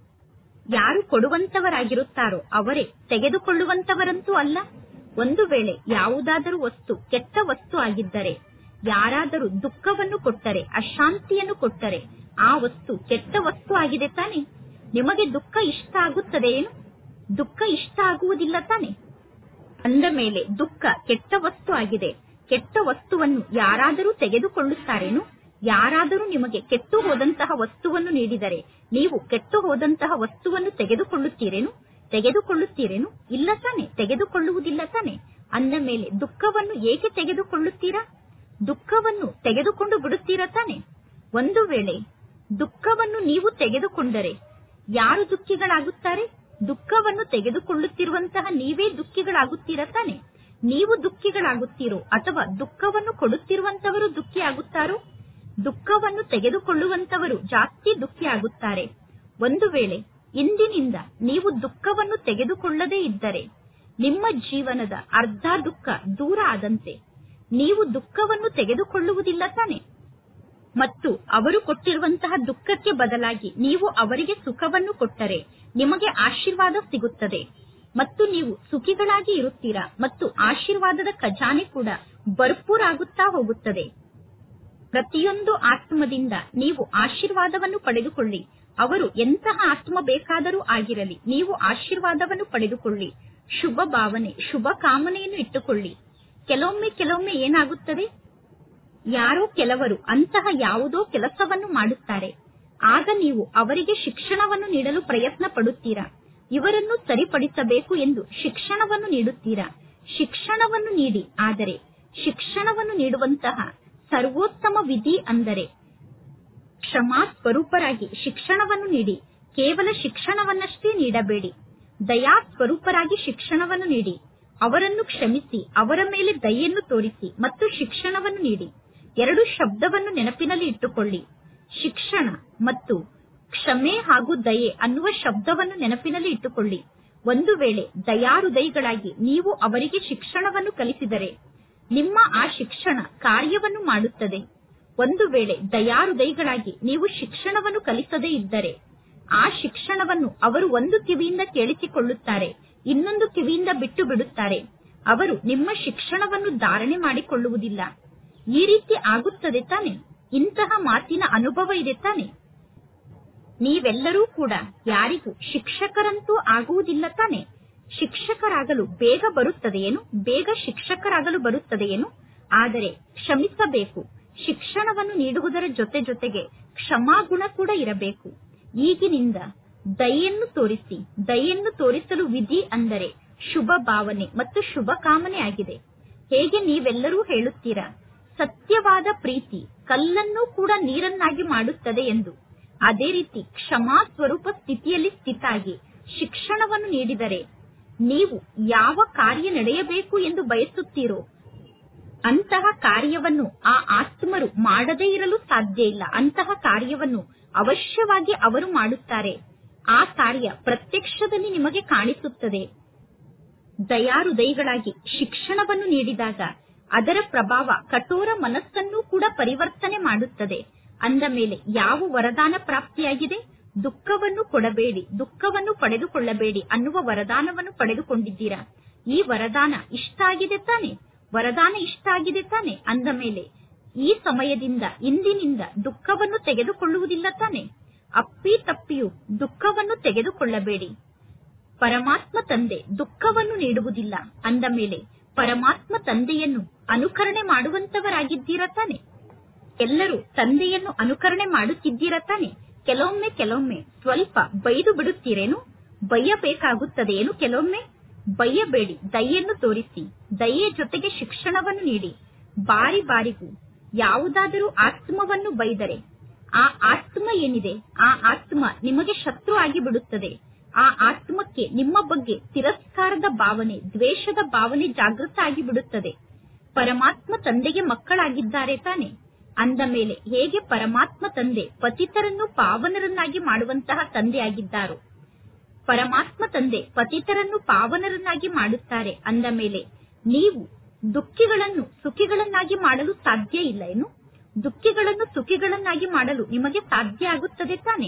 ಯಾರು ಕೊಡುವಂತವರಾಗಿರುತ್ತಾರೋ ಅವರೇ ತೆಗೆದುಕೊಳ್ಳುವಂತವರಂತೂ ಅಲ್ಲ ಒಂದು ವೇಳೆ ಯಾವುದಾದರೂ ವಸ್ತು ಕೆಟ್ಟ ವಸ್ತು ಆಗಿದ್ದರೆ ಯಾರಾದರೂ ದುಃಖವನ್ನು ಕೊಟ್ಟರೆ ಅಶಾಂತಿಯನ್ನು ಕೊಟ್ಟರೆ ಆ ವಸ್ತು ಕೆಟ್ಟ ವಸ್ತು ಆಗಿದೆ ತಾನೆ ನಿಮಗೆ ದುಃಖ ಇಷ್ಟ ಆಗುತ್ತದೆ ಏನು ದುಃಖ ಇಷ್ಟ ಆಗುವುದಿಲ್ಲ ತಾನೆ ಅಂದ ಮೇಲೆ ದುಃಖ ಕೆಟ್ಟ ವಸ್ತು ಆಗಿದೆ ಕೆಟ್ಟ ವಸ್ತುವನ್ನು ಯಾರಾದರೂ ತೆಗೆದುಕೊಳ್ಳುತ್ತಾರೇನು ಯಾರಾದರೂ ನಿಮಗೆ ಕೆಟ್ಟು ಹೋದಂತಹ ವಸ್ತುವನ್ನು ನೀಡಿದರೆ ನೀವು ಕೆಟ್ಟು ಹೋದಂತಹ ವಸ್ತುವನ್ನು ತೆಗೆದುಕೊಳ್ಳುತ್ತೀರೇನು ತೆಗೆದುಕೊಳ್ಳುತ್ತೀರೇನು ಇಲ್ಲ ತಾನೆ ತೆಗೆದುಕೊಳ್ಳುವುದಿಲ್ಲ ತಾನೆ ಅಂದ ಮೇಲೆ ದುಃಖವನ್ನು ಏಕೆ ತೆಗೆದುಕೊಳ್ಳುತ್ತೀರಾ ದುಃಖವನ್ನು ತೆಗೆದುಕೊಂಡು ಬಿಡುತ್ತೀರಾ ತಾನೆ ಒಂದು ವೇಳೆ ದುಃಖವನ್ನು ನೀವು ತೆಗೆದುಕೊಂಡರೆ ಯಾರು ದುಃಖಿಗಳಾಗುತ್ತಾರೆ ದುಃಖವನ್ನು ತೆಗೆದುಕೊಳ್ಳುತ್ತಿರುವಂತಹ ನೀವೇ ದುಃಖಿಗಳಾಗುತ್ತೀರಾ ತಾನೆ ನೀವು ದುಃಖಿಗಳಾಗುತ್ತೀರೋ ಅಥವಾ ದುಃಖವನ್ನು ಕೊಡುತ್ತಿರುವಂತವರು ದುಃಖಿ ಆಗುತ್ತಾರೋ ದುಃಖವನ್ನು ತೆಗೆದುಕೊಳ್ಳುವಂತವರು ಜಾಸ್ತಿ ದುಃಖಿ ಆಗುತ್ತಾರೆ ಒಂದು ವೇಳೆ ಇಂದಿನಿಂದ ನೀವು ದುಃಖವನ್ನು ತೆಗೆದುಕೊಳ್ಳದೇ ಇದ್ದರೆ ನಿಮ್ಮ ಜೀವನದ ಅರ್ಧ ದುಃಖ ದೂರ ಆದಂತೆ ನೀವು ದುಃಖವನ್ನು ತೆಗೆದುಕೊಳ್ಳುವುದಿಲ್ಲ ತಾನೆ ಮತ್ತು ಅವರು ಕೊಟ್ಟಿರುವಂತಹ ದುಃಖಕ್ಕೆ ಬದಲಾಗಿ ನೀವು ಅವರಿಗೆ ಸುಖವನ್ನು ಕೊಟ್ಟರೆ ನಿಮಗೆ ಆಶೀರ್ವಾದ ಸಿಗುತ್ತದೆ ಮತ್ತು ನೀವು ಸುಖಿಗಳಾಗಿ ಇರುತ್ತೀರಾ ಮತ್ತು ಆಶೀರ್ವಾದದ ಖಜಾನೆ ಕೂಡ ಭರ್ಪೂರಾಗುತ್ತಾ ಹೋಗುತ್ತದೆ ಪ್ರತಿಯೊಂದು ಆತ್ಮದಿಂದ ನೀವು ಆಶೀರ್ವಾದವನ್ನು ಪಡೆದುಕೊಳ್ಳಿ ಅವರು ಎಂತಹ ಆತ್ಮ ಬೇಕಾದರೂ ಆಗಿರಲಿ ನೀವು ಆಶೀರ್ವಾದವನ್ನು ಪಡೆದುಕೊಳ್ಳಿ ಶುಭ ಭಾವನೆ ಶುಭ ಕಾಮನೆಯನ್ನು ಇಟ್ಟುಕೊಳ್ಳಿ ಕೆಲವೊಮ್ಮೆ ಕೆಲವೊಮ್ಮೆ ಏನಾಗುತ್ತದೆ ಯಾರೋ ಕೆಲವರು ಅಂತಹ ಯಾವುದೋ ಕೆಲಸವನ್ನು ಮಾಡುತ್ತಾರೆ ಆಗ ನೀವು ಅವರಿಗೆ ಶಿಕ್ಷಣವನ್ನು ನೀಡಲು ಪ್ರಯತ್ನ ಪಡುತ್ತೀರಾ ಇವರನ್ನು ಸರಿಪಡಿಸಬೇಕು ಎಂದು ಶಿಕ್ಷಣವನ್ನು ನೀಡುತ್ತೀರಾ ಶಿಕ್ಷಣವನ್ನು ನೀಡಿ ಆದರೆ ಶಿಕ್ಷಣವನ್ನು ನೀಡುವಂತಹ ಸರ್ವೋತ್ತಮ ವಿಧಿ ಅಂದರೆ ಕ್ಷಮಾ ಸ್ವರೂಪರಾಗಿ ಶಿಕ್ಷಣವನ್ನು ನೀಡಿ ಕೇವಲ ಶಿಕ್ಷಣವನ್ನಷ್ಟೇ ನೀಡಬೇಡಿ ದಯಾ ಸ್ವರೂಪರಾಗಿ ಶಿಕ್ಷಣವನ್ನು ನೀಡಿ ಅವರನ್ನು ಕ್ಷಮಿಸಿ ಅವರ ಮೇಲೆ ದಯೆಯನ್ನು ತೋರಿಸಿ ಮತ್ತು ಶಿಕ್ಷಣವನ್ನು ನೀಡಿ ಎರಡು ಶಬ್ದವನ್ನು ನೆನಪಿನಲ್ಲಿ ಇಟ್ಟುಕೊಳ್ಳಿ ಶಿಕ್ಷಣ ಮತ್ತು ಕ್ಷಮೆ ಹಾಗೂ ದಯೆ ಅನ್ನುವ ಶಬ್ದವನ್ನು ನೆನಪಿನಲ್ಲಿ ಇಟ್ಟುಕೊಳ್ಳಿ ಒಂದು ವೇಳೆ ದಯಾಹೃದಯಿಗಳಾಗಿ ನೀವು ಅವರಿಗೆ ಶಿಕ್ಷಣವನ್ನು ಕಲಿಸಿದರೆ ನಿಮ್ಮ ಆ ಶಿಕ್ಷಣ ಕಾರ್ಯವನ್ನು ಮಾಡುತ್ತದೆ ಒಂದು ವೇಳೆ ದಯಾಹೃದಯಿಗಳಾಗಿ ನೀವು ಶಿಕ್ಷಣವನ್ನು ಕಲಿಸದೇ ಇದ್ದರೆ ಆ ಶಿಕ್ಷಣವನ್ನು ಅವರು ಒಂದು ಕಿವಿಯಿಂದ ಕೇಳಿಸಿಕೊಳ್ಳುತ್ತಾರೆ ಇನ್ನೊಂದು ಕಿವಿಯಿಂದ ಬಿಟ್ಟು ಬಿಡುತ್ತಾರೆ ಅವರು ನಿಮ್ಮ ಶಿಕ್ಷಣವನ್ನು ಧಾರಣೆ ಮಾಡಿಕೊಳ್ಳುವುದಿಲ್ಲ ಈ ರೀತಿ ಆಗುತ್ತದೆ ತಾನೆ ಇಂತಹ ಮಾತಿನ ಅನುಭವ ಇದೆ ತಾನೆ ನೀವೆಲ್ಲರೂ ಕೂಡ ಯಾರಿಗೂ ಶಿಕ್ಷಕರಂತೂ ಆಗುವುದಿಲ್ಲ ತಾನೆ ಶಿಕ್ಷಕರಾಗಲು ಬೇಗ ಬರುತ್ತದೆಯೇನು ಬೇಗ ಶಿಕ್ಷಕರಾಗಲು ಬರುತ್ತದೆಯೇನು ಆದರೆ ಕ್ಷಮಿಸಬೇಕು ಶಿಕ್ಷಣವನ್ನು ನೀಡುವುದರ ಜೊತೆ ಜೊತೆಗೆ ಕ್ಷಮಾಗುಣ ಕೂಡ ಇರಬೇಕು ಈಗಿನಿಂದ ದಯೆಯನ್ನು ತೋರಿಸಿ ದಯೆಯನ್ನು ತೋರಿಸಲು ವಿಧಿ ಅಂದರೆ ಶುಭ ಭಾವನೆ ಮತ್ತು ಶುಭ ಕಾಮನೆ ಆಗಿದೆ ಹೇಗೆ ನೀವೆಲ್ಲರೂ ಹೇಳುತ್ತೀರಾ ಸತ್ಯವಾದ ಪ್ರೀತಿ ಕಲ್ಲನ್ನು ಕೂಡ ನೀರನ್ನಾಗಿ ಮಾಡುತ್ತದೆ ಎಂದು ಅದೇ ರೀತಿ ಕ್ಷಮಾ ಸ್ವರೂಪ ಸ್ಥಿತಿಯಲ್ಲಿ ಸ್ಥಿತಾಗಿ ಶಿಕ್ಷಣವನ್ನು ನೀಡಿದರೆ ನೀವು ಯಾವ ಕಾರ್ಯ ನಡೆಯಬೇಕು ಎಂದು ಬಯಸುತ್ತೀರೋ ಅಂತಹ ಕಾರ್ಯವನ್ನು ಆ ಆತ್ಮರು ಮಾಡದೇ ಇರಲು ಸಾಧ್ಯ ಇಲ್ಲ ಅಂತಹ ಕಾರ್ಯವನ್ನು ಅವಶ್ಯವಾಗಿ ಅವರು ಮಾಡುತ್ತಾರೆ ಆ ಕಾರ್ಯ ಪ್ರತ್ಯಕ್ಷದಲ್ಲಿ ನಿಮಗೆ ಕಾಣಿಸುತ್ತದೆ ದಯಾಹೃದಯಿಗಳಾಗಿ ಶಿಕ್ಷಣವನ್ನು ನೀಡಿದಾಗ ಅದರ ಪ್ರಭಾವ ಕಠೋರ ಮನಸ್ಸನ್ನು ಕೂಡ ಪರಿವರ್ತನೆ ಮಾಡುತ್ತದೆ ಅಂದ ಮೇಲೆ ಯಾವ ವರದಾನ ಪ್ರಾಪ್ತಿಯಾಗಿದೆ ದುಃಖವನ್ನು ಕೊಡಬೇಡಿ ದುಃಖವನ್ನು ಪಡೆದುಕೊಳ್ಳಬೇಡಿ ಅನ್ನುವ ವರದಾನವನ್ನು ಪಡೆದುಕೊಂಡಿದ್ದೀರಾ ಈ ವರದಾನ ಇಷ್ಟ ಆಗಿದೆ ತಾನೆ ವರದಾನ ಇಷ್ಟ ಆಗಿದೆ ತಾನೆ ಅಂದ ಮೇಲೆ ಈ ಸಮಯದಿಂದ ಇಂದಿನಿಂದ ದುಃಖವನ್ನು ತೆಗೆದುಕೊಳ್ಳುವುದಿಲ್ಲ ತಾನೆ ಅಪ್ಪಿ ತಪ್ಪಿಯು ದುಃಖವನ್ನು ತೆಗೆದುಕೊಳ್ಳಬೇಡಿ ಪರಮಾತ್ಮ ತಂದೆ ದುಃಖವನ್ನು ನೀಡುವುದಿಲ್ಲ ಅಂದ ಮೇಲೆ ಪರಮಾತ್ಮ ತಂದೆಯನ್ನು ಅನುಕರಣೆ ಮಾಡುವಂತವರಾಗಿದ್ದೀರಾ ತಾನೆ ಎಲ್ಲರೂ ತಂದೆಯನ್ನು ಅನುಕರಣೆ ಮಾಡುತ್ತಿದ್ದೀರಾ ತಾನೆ ಕೆಲವೊಮ್ಮೆ ಕೆಲವೊಮ್ಮೆ ಸ್ವಲ್ಪ ಬೈದು ಬಿಡುತ್ತೀರೇನು ಬೈಯಬೇಕಾಗುತ್ತದೆಯೇನು ಕೆಲವೊಮ್ಮೆ ಬೈಯಬೇಡಿ ದಯೆಯನ್ನು ತೋರಿಸಿ ದಯೆಯ ಜೊತೆಗೆ ಶಿಕ್ಷಣವನ್ನು ನೀಡಿ ಬಾರಿ ಬಾರಿಗೂ ಯಾವುದಾದರೂ ಆತ್ಮವನ್ನು ಬೈದರೆ ಆ ಆತ್ಮ ಏನಿದೆ ಆ ಆತ್ಮ ನಿಮಗೆ ಶತ್ರು ಆಗಿ ಬಿಡುತ್ತದೆ ಆ ಆತ್ಮಕ್ಕೆ ನಿಮ್ಮ ಬಗ್ಗೆ ತಿರಸ್ಕಾರದ ಭಾವನೆ ದ್ವೇಷದ ಭಾವನೆ ಜಾಗೃತ ಆಗಿ ಬಿಡುತ್ತದೆ ಪರಮಾತ್ಮ ತಂದೆಗೆ ಮಕ್ಕಳಾಗಿದ್ದಾರೆ ತಾನೆ ಅಂದ ಮೇಲೆ ಹೇಗೆ ಪರಮಾತ್ಮ ತಂದೆ ಪತಿತರನ್ನು ಪಾವನರನ್ನಾಗಿ ಮಾಡುವಂತಹ ತಂದೆಯಾಗಿದ್ದಾರೋ ಪರಮಾತ್ಮ ತಂದೆ ಪತಿತರನ್ನು ಪಾವನರನ್ನಾಗಿ ಮಾಡುತ್ತಾರೆ ಅಂದ ಮೇಲೆ ನೀವು ದುಃಖಿಗಳನ್ನು ಸುಖಿಗಳನ್ನಾಗಿ ಮಾಡಲು ಸಾಧ್ಯ ಇಲ್ಲ ಏನು ದುಃಖಿಗಳನ್ನು ಸುಖಿಗಳನ್ನಾಗಿ ಮಾಡಲು ನಿಮಗೆ ಸಾಧ್ಯ ಆಗುತ್ತದೆ ತಾನೆ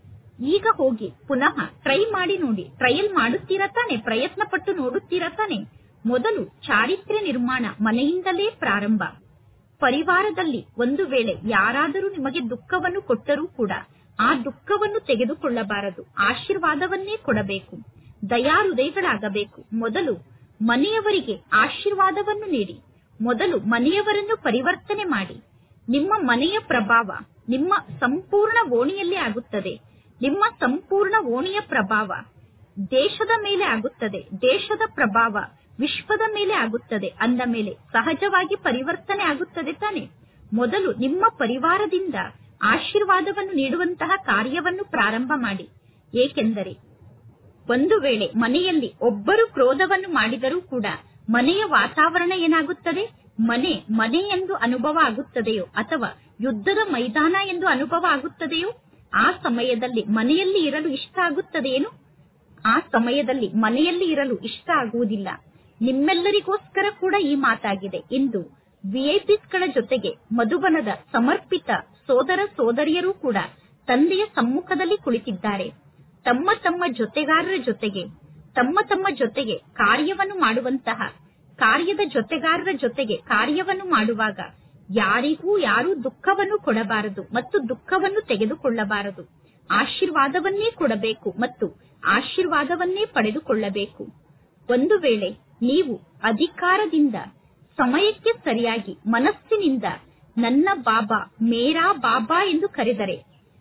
ಈಗ ಹೋಗಿ ಪುನಃ ಟ್ರೈ ಮಾಡಿ ನೋಡಿ ಟ್ರಯಲ್ ಮಾಡುತ್ತೀರಾ ತಾನೆ ಪ್ರಯತ್ನ ಪಟ್ಟು ನೋಡುತ್ತೀರಾ ತಾನೆ ಮೊದಲು ಚಾರಿತ್ರ್ಯ ನಿರ್ಮಾಣ ಮನೆಯಿಂದಲೇ ಪ್ರಾರಂಭ ಪರಿವಾರದಲ್ಲಿ ಒಂದು ವೇಳೆ ಯಾರಾದರೂ ನಿಮಗೆ ದುಃಖವನ್ನು ಕೊಟ್ಟರೂ ಕೂಡ ಆ ದುಃಖವನ್ನು ತೆಗೆದುಕೊಳ್ಳಬಾರದು ಆಶೀರ್ವಾದವನ್ನೇ ಕೊಡಬೇಕು ದಯಾಹೃದಯಗಳಾಗಬೇಕು ಮೊದಲು ಮನೆಯವರಿಗೆ ಆಶೀರ್ವಾದವನ್ನು ನೀಡಿ ಮೊದಲು ಮನೆಯವರನ್ನು ಪರಿವರ್ತನೆ ಮಾಡಿ ನಿಮ್ಮ ಮನೆಯ ಪ್ರಭಾವ ನಿಮ್ಮ ಸಂಪೂರ್ಣ ಓಣಿಯಲ್ಲಿ ಆಗುತ್ತದೆ ನಿಮ್ಮ ಸಂಪೂರ್ಣ ಓಣಿಯ ಪ್ರಭಾವ ದೇಶದ ಮೇಲೆ ಆಗುತ್ತದೆ ದೇಶದ ಪ್ರಭಾವ ವಿಶ್ವದ ಮೇಲೆ ಆಗುತ್ತದೆ ಅಂದ ಮೇಲೆ ಸಹಜವಾಗಿ ಪರಿವರ್ತನೆ ಆಗುತ್ತದೆ ತಾನೆ ಮೊದಲು ನಿಮ್ಮ ಪರಿವಾರದಿಂದ ಆಶೀರ್ವಾದವನ್ನು ನೀಡುವಂತಹ ಕಾರ್ಯವನ್ನು ಪ್ರಾರಂಭ ಮಾಡಿ ಏಕೆಂದರೆ ಒಂದು ವೇಳೆ ಮನೆಯಲ್ಲಿ ಒಬ್ಬರು ಕ್ರೋಧವನ್ನು ಮಾಡಿದರೂ ಕೂಡ ಮನೆಯ ವಾತಾವರಣ ಏನಾಗುತ್ತದೆ ಮನೆ ಮನೆ ಎಂದು ಅನುಭವ ಆಗುತ್ತದೆಯೋ ಅಥವಾ ಯುದ್ಧದ ಮೈದಾನ ಎಂದು ಅನುಭವ ಆಗುತ್ತದೆಯೋ ಆ ಸಮಯದಲ್ಲಿ ಮನೆಯಲ್ಲಿ ಇರಲು ಇಷ್ಟ ಆಗುತ್ತದೆಯೇನು ಆ ಸಮಯದಲ್ಲಿ ಮನೆಯಲ್ಲಿ ಇರಲು ಇಷ್ಟ ಆಗುವುದಿಲ್ಲ ನಿಮ್ಮೆಲ್ಲರಿಗೋಸ್ಕರ ಕೂಡ ಈ ಮಾತಾಗಿದೆ ಇಂದು ವಿಐಪಿಸ್ಗಳ ಜೊತೆಗೆ ಮಧುಬನದ ಸಮರ್ಪಿತ ಸೋದರ ಸೋದರಿಯರು ಕೂಡ ತಂದೆಯ ಸಮ್ಮುಖದಲ್ಲಿ ಕುಳಿತಿದ್ದಾರೆ ತಮ್ಮ ತಮ್ಮ ಜೊತೆಗಾರರ ಜೊತೆಗೆ ತಮ್ಮ ತಮ್ಮ ಜೊತೆಗೆ ಕಾರ್ಯವನ್ನು ಮಾಡುವಂತಹ ಕಾರ್ಯದ ಜೊತೆಗಾರರ ಜೊತೆಗೆ ಕಾರ್ಯವನ್ನು ಮಾಡುವಾಗ ಯಾರಿಗೂ ಯಾರೂ ದುಃಖವನ್ನು ಕೊಡಬಾರದು ಮತ್ತು ದುಃಖವನ್ನು ತೆಗೆದುಕೊಳ್ಳಬಾರದು ಆಶೀರ್ವಾದವನ್ನೇ ಕೊಡಬೇಕು ಮತ್ತು ಆಶೀರ್ವಾದವನ್ನೇ ಪಡೆದುಕೊಳ್ಳಬೇಕು ಒಂದು ವೇಳೆ ನೀವು ಅಧಿಕಾರದಿಂದ ಸಮಯಕ್ಕೆ ಸರಿಯಾಗಿ ಮನಸ್ಸಿನಿಂದ ನನ್ನ ಬಾಬಾ ಮೇರಾ ಬಾಬಾ ಎಂದು ಕರೆದರೆ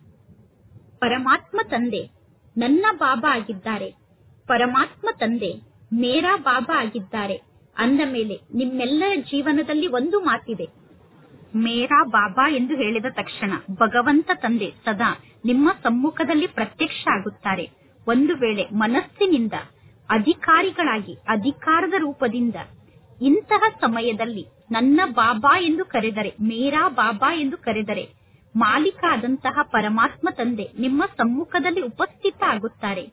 ಪರಮಾತ್ಮ ತಂದೆ ನನ್ನ ಬಾಬಾ ಆಗಿದ್ದಾರೆ ಪರಮಾತ್ಮ ತಂದೆ ಮೇರಾ ಬಾಬಾ ಆಗಿದ್ದಾರೆ ಅಂದ ಮೇಲೆ ನಿಮ್ಮೆಲ್ಲರ ಜೀವನದಲ್ಲಿ ಒಂದು ಮಾತಿದೆ ಮೇರಾ ಬಾಬಾ ಎಂದು ಹೇಳಿದ ತಕ್ಷಣ ಭಗವಂತ ತಂದೆ ಸದಾ ನಿಮ್ಮ ಸಮ್ಮುಖದಲ್ಲಿ ಪ್ರತ್ಯಕ್ಷ ಆಗುತ್ತಾರೆ ಒಂದು ವೇಳೆ ಮನಸ್ಸಿನಿಂದ ಅಧಿಕಾರಿಗಳಾಗಿ ಅಧಿಕಾರದ ರೂಪದಿಂದ ಇಂತಹ ಸಮಯದಲ್ಲಿ ನನ್ನ ಬಾಬಾ ಎಂದು ಕರೆದರೆ ಮೇರಾ ಬಾಬಾ ಎಂದು ಕರೆದರೆ ಮಾಲೀಕ ಆದಂತಹ ಪರಮಾತ್ಮ ತಂದೆ ನಿಮ್ಮ ಸಮ್ಮುಖದಲ್ಲಿ ಉಪಸ್ಥಿತ ಆಗುತ್ತಾರೆ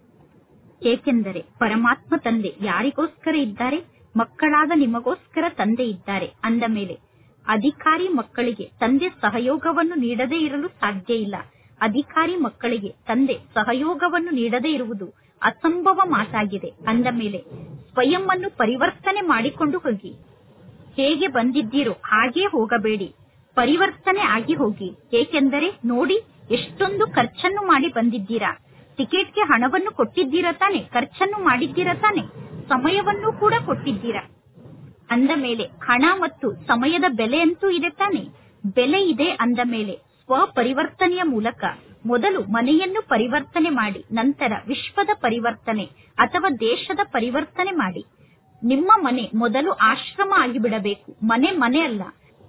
ಏಕೆಂದರೆ ಪರಮಾತ್ಮ ತಂದೆ ಯಾರಿಗೋಸ್ಕರ ಇದ್ದಾರೆ ಮಕ್ಕಳಾದ ನಿಮಗೋಸ್ಕರ ತಂದೆ ಇದ್ದಾರೆ ಅಂದ ಮೇಲೆ ಅಧಿಕಾರಿ ಮಕ್ಕಳಿಗೆ ತಂದೆ ಸಹಯೋಗವನ್ನು ನೀಡದೇ ಇರಲು ಸಾಧ್ಯ ಇಲ್ಲ ಅಧಿಕಾರಿ ಮಕ್ಕಳಿಗೆ ತಂದೆ ಸಹಯೋಗವನ್ನು ನೀಡದೇ ಇರುವುದು ಅಸಂಭವ ಮಾತಾಗಿದೆ ಅಂದ ಮೇಲೆ ಸ್ವಯಂ ಅನ್ನು ಪರಿವರ್ತನೆ ಮಾಡಿಕೊಂಡು ಹೋಗಿ ಹೇಗೆ ಬಂದಿದ್ದೀರೋ ಹಾಗೇ ಹೋಗಬೇಡಿ ಪರಿವರ್ತನೆ ಆಗಿ ಹೋಗಿ ಏಕೆಂದರೆ ನೋಡಿ ಎಷ್ಟೊಂದು ಖರ್ಚನ್ನು ಮಾಡಿ ಬಂದಿದ್ದೀರಾ ಟಿಕೆಟ್ಗೆ ಹಣವನ್ನು ಕೊಟ್ಟಿದ್ದೀರಾ ತಾನೆ ಖರ್ಚನ್ನು ಮಾಡಿದ್ದೀರಾ ತಾನೆ ಸಮಯವನ್ನು ಕೂಡ ಕೊಟ್ಟಿದ್ದೀರಾ ಅಂದ ಮೇಲೆ ಹಣ ಮತ್ತು ಸಮಯದ ಬೆಲೆ ಅಂತೂ ಇದೆ ತಾನೆ ಬೆಲೆ ಇದೆ ಅಂದ ಮೇಲೆ ಸ್ವ ಪರಿವರ್ತನೆಯ ಮೂಲಕ ಮೊದಲು ಮನೆಯನ್ನು ಪರಿವರ್ತನೆ ಮಾಡಿ ನಂತರ ವಿಶ್ವದ ಪರಿವರ್ತನೆ ಅಥವಾ ದೇಶದ ಪರಿವರ್ತನೆ ಮಾಡಿ ನಿಮ್ಮ ಮನೆ ಮೊದಲು ಆಶ್ರಮ ಆಗಿಬಿಡಬೇಕು ಮನೆ ಮನೆ ಅಲ್ಲ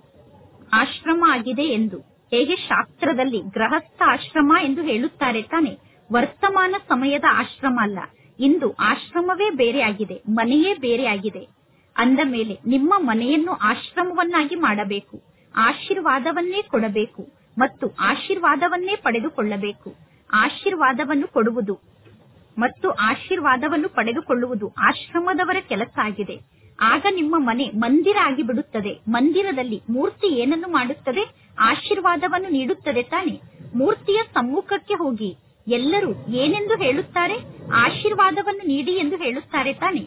ಆಶ್ರಮ ಆಗಿದೆ ಎಂದು ಹೇಗೆ ಶಾಸ್ತ್ರದಲ್ಲಿ ಗೃಹಸ್ಥ ಆಶ್ರಮ ಎಂದು ಹೇಳುತ್ತಾರೆ ತಾನೆ ವರ್ತಮಾನ ಸಮಯದ ಆಶ್ರಮ ಅಲ್ಲ ಇಂದು ಆಶ್ರಮವೇ ಬೇರೆ ಆಗಿದೆ ಮನೆಯೇ ಬೇರೆ ಆಗಿದೆ ಅಂದ ಮೇಲೆ ನಿಮ್ಮ ಮನೆಯನ್ನು ಆಶ್ರಮವನ್ನಾಗಿ ಮಾಡಬೇಕು ಆಶೀರ್ವಾದವನ್ನೇ ಕೊಡಬೇಕು ಮತ್ತು ಆಶೀರ್ವಾದವನ್ನೇ ಪಡೆದುಕೊಳ್ಳಬೇಕು ಆಶೀರ್ವಾದವನ್ನು ಕೊಡುವುದು ಮತ್ತು ಆಶೀರ್ವಾದವನ್ನು ಪಡೆದುಕೊಳ್ಳುವುದು ಆಶ್ರಮದವರ ಕೆಲಸ ಆಗಿದೆ ಆಗ ನಿಮ್ಮ ಮನೆ ಮಂದಿರ ಆಗಿ ಬಿಡುತ್ತದೆ ಮಂದಿರದಲ್ಲಿ ಮೂರ್ತಿ ಏನನ್ನು ಮಾಡುತ್ತದೆ ಆಶೀರ್ವಾದವನ್ನು ನೀಡುತ್ತದೆ ತಾನೆ ಮೂರ್ತಿಯ ಸಮ್ಮುಖಕ್ಕೆ ಹೋಗಿ ಎಲ್ಲರೂ ಏನೆಂದು ಹೇಳುತ್ತಾರೆ ಆಶೀರ್ವಾದವನ್ನು ನೀಡಿ ಎಂದು ಹೇಳುತ್ತಾರೆ ತಾನೆ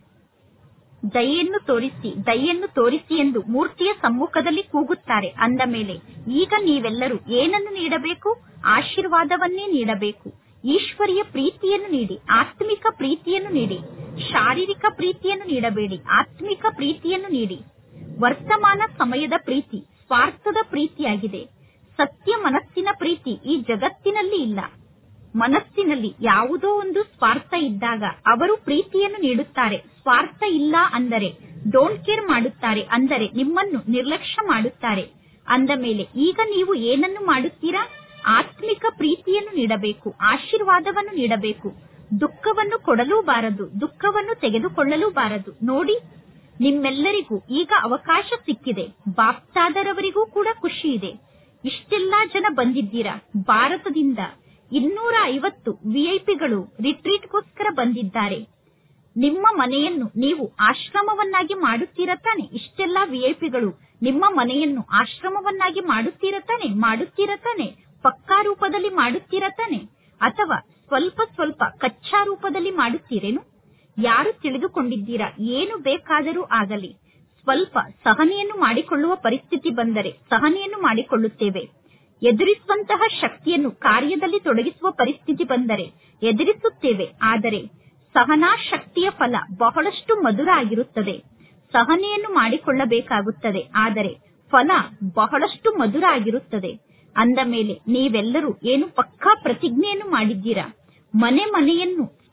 ದಯೆಯನ್ನು ತೋರಿಸಿ ದಯೆಯನ್ನು ತೋರಿಸಿ ಎಂದು ಮೂರ್ತಿಯ ಸಮ್ಮುಖದಲ್ಲಿ ಕೂಗುತ್ತಾರೆ ಅಂದ ಮೇಲೆ ಈಗ ನೀವೆಲ್ಲರೂ ಏನನ್ನು ನೀಡಬೇಕು ಆಶೀರ್ವಾದವನ್ನೇ ನೀಡಬೇಕು ಈಶ್ವರಿಯ ಪ್ರೀತಿಯನ್ನು ನೀಡಿ ಆತ್ಮಿಕ ಪ್ರೀತಿಯನ್ನು ನೀಡಿ ಶಾರೀರಿಕ ಪ್ರೀತಿಯನ್ನು ನೀಡಬೇಡಿ ಆತ್ಮಿಕ ಪ್ರೀತಿಯನ್ನು ನೀಡಿ ವರ್ತಮಾನ ಸಮಯದ ಪ್ರೀತಿ ಸ್ವಾರ್ಥದ ಪ್ರೀತಿಯಾಗಿದೆ ಸತ್ಯ ಮನಸ್ಸಿನ ಪ್ರೀತಿ ಈ ಜಗತ್ತಿನಲ್ಲಿ ಇಲ್ಲ ಮನಸ್ಸಿನಲ್ಲಿ ಯಾವುದೋ ಒಂದು ಸ್ವಾರ್ಥ ಇದ್ದಾಗ ಅವರು ಪ್ರೀತಿಯನ್ನು ನೀಡುತ್ತಾರೆ ಸ್ವಾರ್ಥ ಇಲ್ಲ ಅಂದರೆ ಡೋಂಟ್ ಕೇರ್ ಮಾಡುತ್ತಾರೆ ಅಂದರೆ ನಿಮ್ಮನ್ನು ನಿರ್ಲಕ್ಷ್ಯ ಮಾಡುತ್ತಾರೆ ಅಂದ ಮೇಲೆ ಈಗ ನೀವು ಏನನ್ನು ಮಾಡುತ್ತೀರಾ ಆತ್ಮಿಕ ಪ್ರೀತಿಯನ್ನು ನೀಡಬೇಕು ಆಶೀರ್ವಾದವನ್ನು ನೀಡಬೇಕು ದುಃಖವನ್ನು ಕೊಡಲೂ ಬಾರದು ದುಃಖವನ್ನು ತೆಗೆದುಕೊಳ್ಳಲೂ ಬಾರದು ನೋಡಿ ನಿಮ್ಮೆಲ್ಲರಿಗೂ ಈಗ ಅವಕಾಶ ಸಿಕ್ಕಿದೆ ಬಾಪ್ತಾದರವರಿಗೂ ಕೂಡ ಖುಷಿ ಇದೆ ಇಷ್ಟೆಲ್ಲಾ ಜನ ಬಂದಿದ್ದೀರಾ ಭಾರತದಿಂದ ಇನ್ನೂರ ಐವತ್ತು ವಿಐಪಿಗಳು ರಿಟ್ರೀಟ್ಗೋಸ್ಕರ ಬಂದಿದ್ದಾರೆ ನಿಮ್ಮ ಮನೆಯನ್ನು ನೀವು ಆಶ್ರಮವನ್ನಾಗಿ ಮಾಡುತ್ತೀರಾ ತಾನೆ ಇಷ್ಟೆಲ್ಲಾ ವಿಐಪಿಗಳು ನಿಮ್ಮ ಮನೆಯನ್ನು ಆಶ್ರಮವನ್ನಾಗಿ ಮಾಡುತ್ತೀರಾ ತಾನೆ ಮಾಡುತ್ತೀರಾ ತಾನೆ ಪಕ್ಕಾ ರೂಪದಲ್ಲಿ ಮಾಡುತ್ತೀರಾ ತಾನೆ ಅಥವಾ ಸ್ವಲ್ಪ ಸ್ವಲ್ಪ ಕಚ್ಚಾ ರೂಪದಲ್ಲಿ ಮಾಡುತ್ತೀರೇನು ಯಾರು ತಿಳಿದುಕೊಂಡಿದ್ದೀರಾ ಏನು ಬೇಕಾದರೂ ಆಗಲಿ ಸ್ವಲ್ಪ ಸಹನೆಯನ್ನು ಮಾಡಿಕೊಳ್ಳುವ ಪರಿಸ್ಥಿತಿ ಬಂದರೆ ಸಹನೆಯನ್ನು ಮಾಡಿಕೊಳ್ಳುತ್ತೇವೆ ಎದುರಿಸುವಂತಹ ಶಕ್ತಿಯನ್ನು ಕಾರ್ಯದಲ್ಲಿ ತೊಡಗಿಸುವ ಪರಿಸ್ಥಿತಿ ಬಂದರೆ ಎದುರಿಸುತ್ತೇವೆ ಆದರೆ ಸಹನಾ ಶಕ್ತಿಯ ಫಲ ಬಹಳಷ್ಟು ಮಧುರ ಆಗಿರುತ್ತದೆ ಸಹನೆಯನ್ನು ಮಾಡಿಕೊಳ್ಳಬೇಕಾಗುತ್ತದೆ ಆದರೆ ಫಲ ಬಹಳಷ್ಟು ಮಧುರ ಆಗಿರುತ್ತದೆ ಅಂದ ಮೇಲೆ ನೀವೆಲ್ಲರೂ ಏನು ಪಕ್ಕಾ ಪ್ರತಿಜ್ಞೆಯನ್ನು ಮಾಡಿದ್ದೀರಾ ಮನೆ ಮನೆಯನ್ನು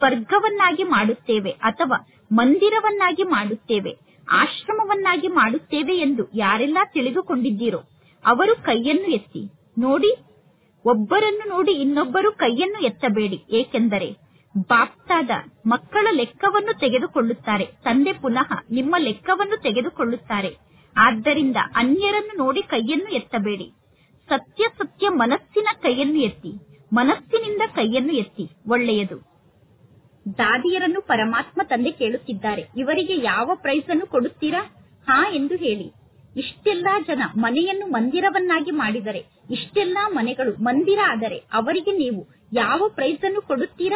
ಸ್ವರ್ಗವನ್ನಾಗಿ ಮಾಡುತ್ತೇವೆ ಅಥವಾ ಮಂದಿರವನ್ನಾಗಿ ಮಾಡುತ್ತೇವೆ ಆಶ್ರಮವನ್ನಾಗಿ ಮಾಡುತ್ತೇವೆ ಎಂದು ಯಾರೆಲ್ಲ ತಿಳಿದುಕೊಂಡಿದ್ದೀರೋ ಅವರು ಕೈಯನ್ನು ಎತ್ತಿ ನೋಡಿ ಒಬ್ಬರನ್ನು ನೋಡಿ ಇನ್ನೊಬ್ಬರು ಕೈಯನ್ನು ಎತ್ತಬೇಡಿ ಏಕೆಂದರೆ ಬಾಪ್ತಾದ ಮಕ್ಕಳ ಲೆಕ್ಕವನ್ನು ತೆಗೆದುಕೊಳ್ಳುತ್ತಾರೆ ತಂದೆ ಪುನಃ ನಿಮ್ಮ ಲೆಕ್ಕವನ್ನು ತೆಗೆದುಕೊಳ್ಳುತ್ತಾರೆ ಆದ್ದರಿಂದ ಅನ್ಯರನ್ನು ನೋಡಿ ಕೈಯನ್ನು ಎತ್ತಬೇಡಿ ಸತ್ಯ ಸತ್ಯ ಮನಸ್ಸಿನ ಕೈಯನ್ನು ಎತ್ತಿ ಮನಸ್ಸಿನಿಂದ ಕೈಯನ್ನು ಎತ್ತಿ ಒಳ್ಳೆಯದು ದಾದಿಯರನ್ನು ಪರಮಾತ್ಮ ತಂದೆ ಕೇಳುತ್ತಿದ್ದಾರೆ ಇವರಿಗೆ ಯಾವ ಪ್ರೈಸ್ ಅನ್ನು ಕೊಡುತ್ತೀರಾ ಹಾ ಎಂದು ಹೇಳಿ ಇಷ್ಟೆಲ್ಲಾ ಜನ ಮನೆಯನ್ನು ಮಂದಿರವನ್ನಾಗಿ ಮಾಡಿದರೆ ಇಷ್ಟೆಲ್ಲಾ ಮನೆಗಳು ಮಂದಿರ ಆದರೆ ಅವರಿಗೆ ನೀವು ಯಾವ ಪ್ರೈಸ್ ಅನ್ನು ಕೊಡುತ್ತೀರಾ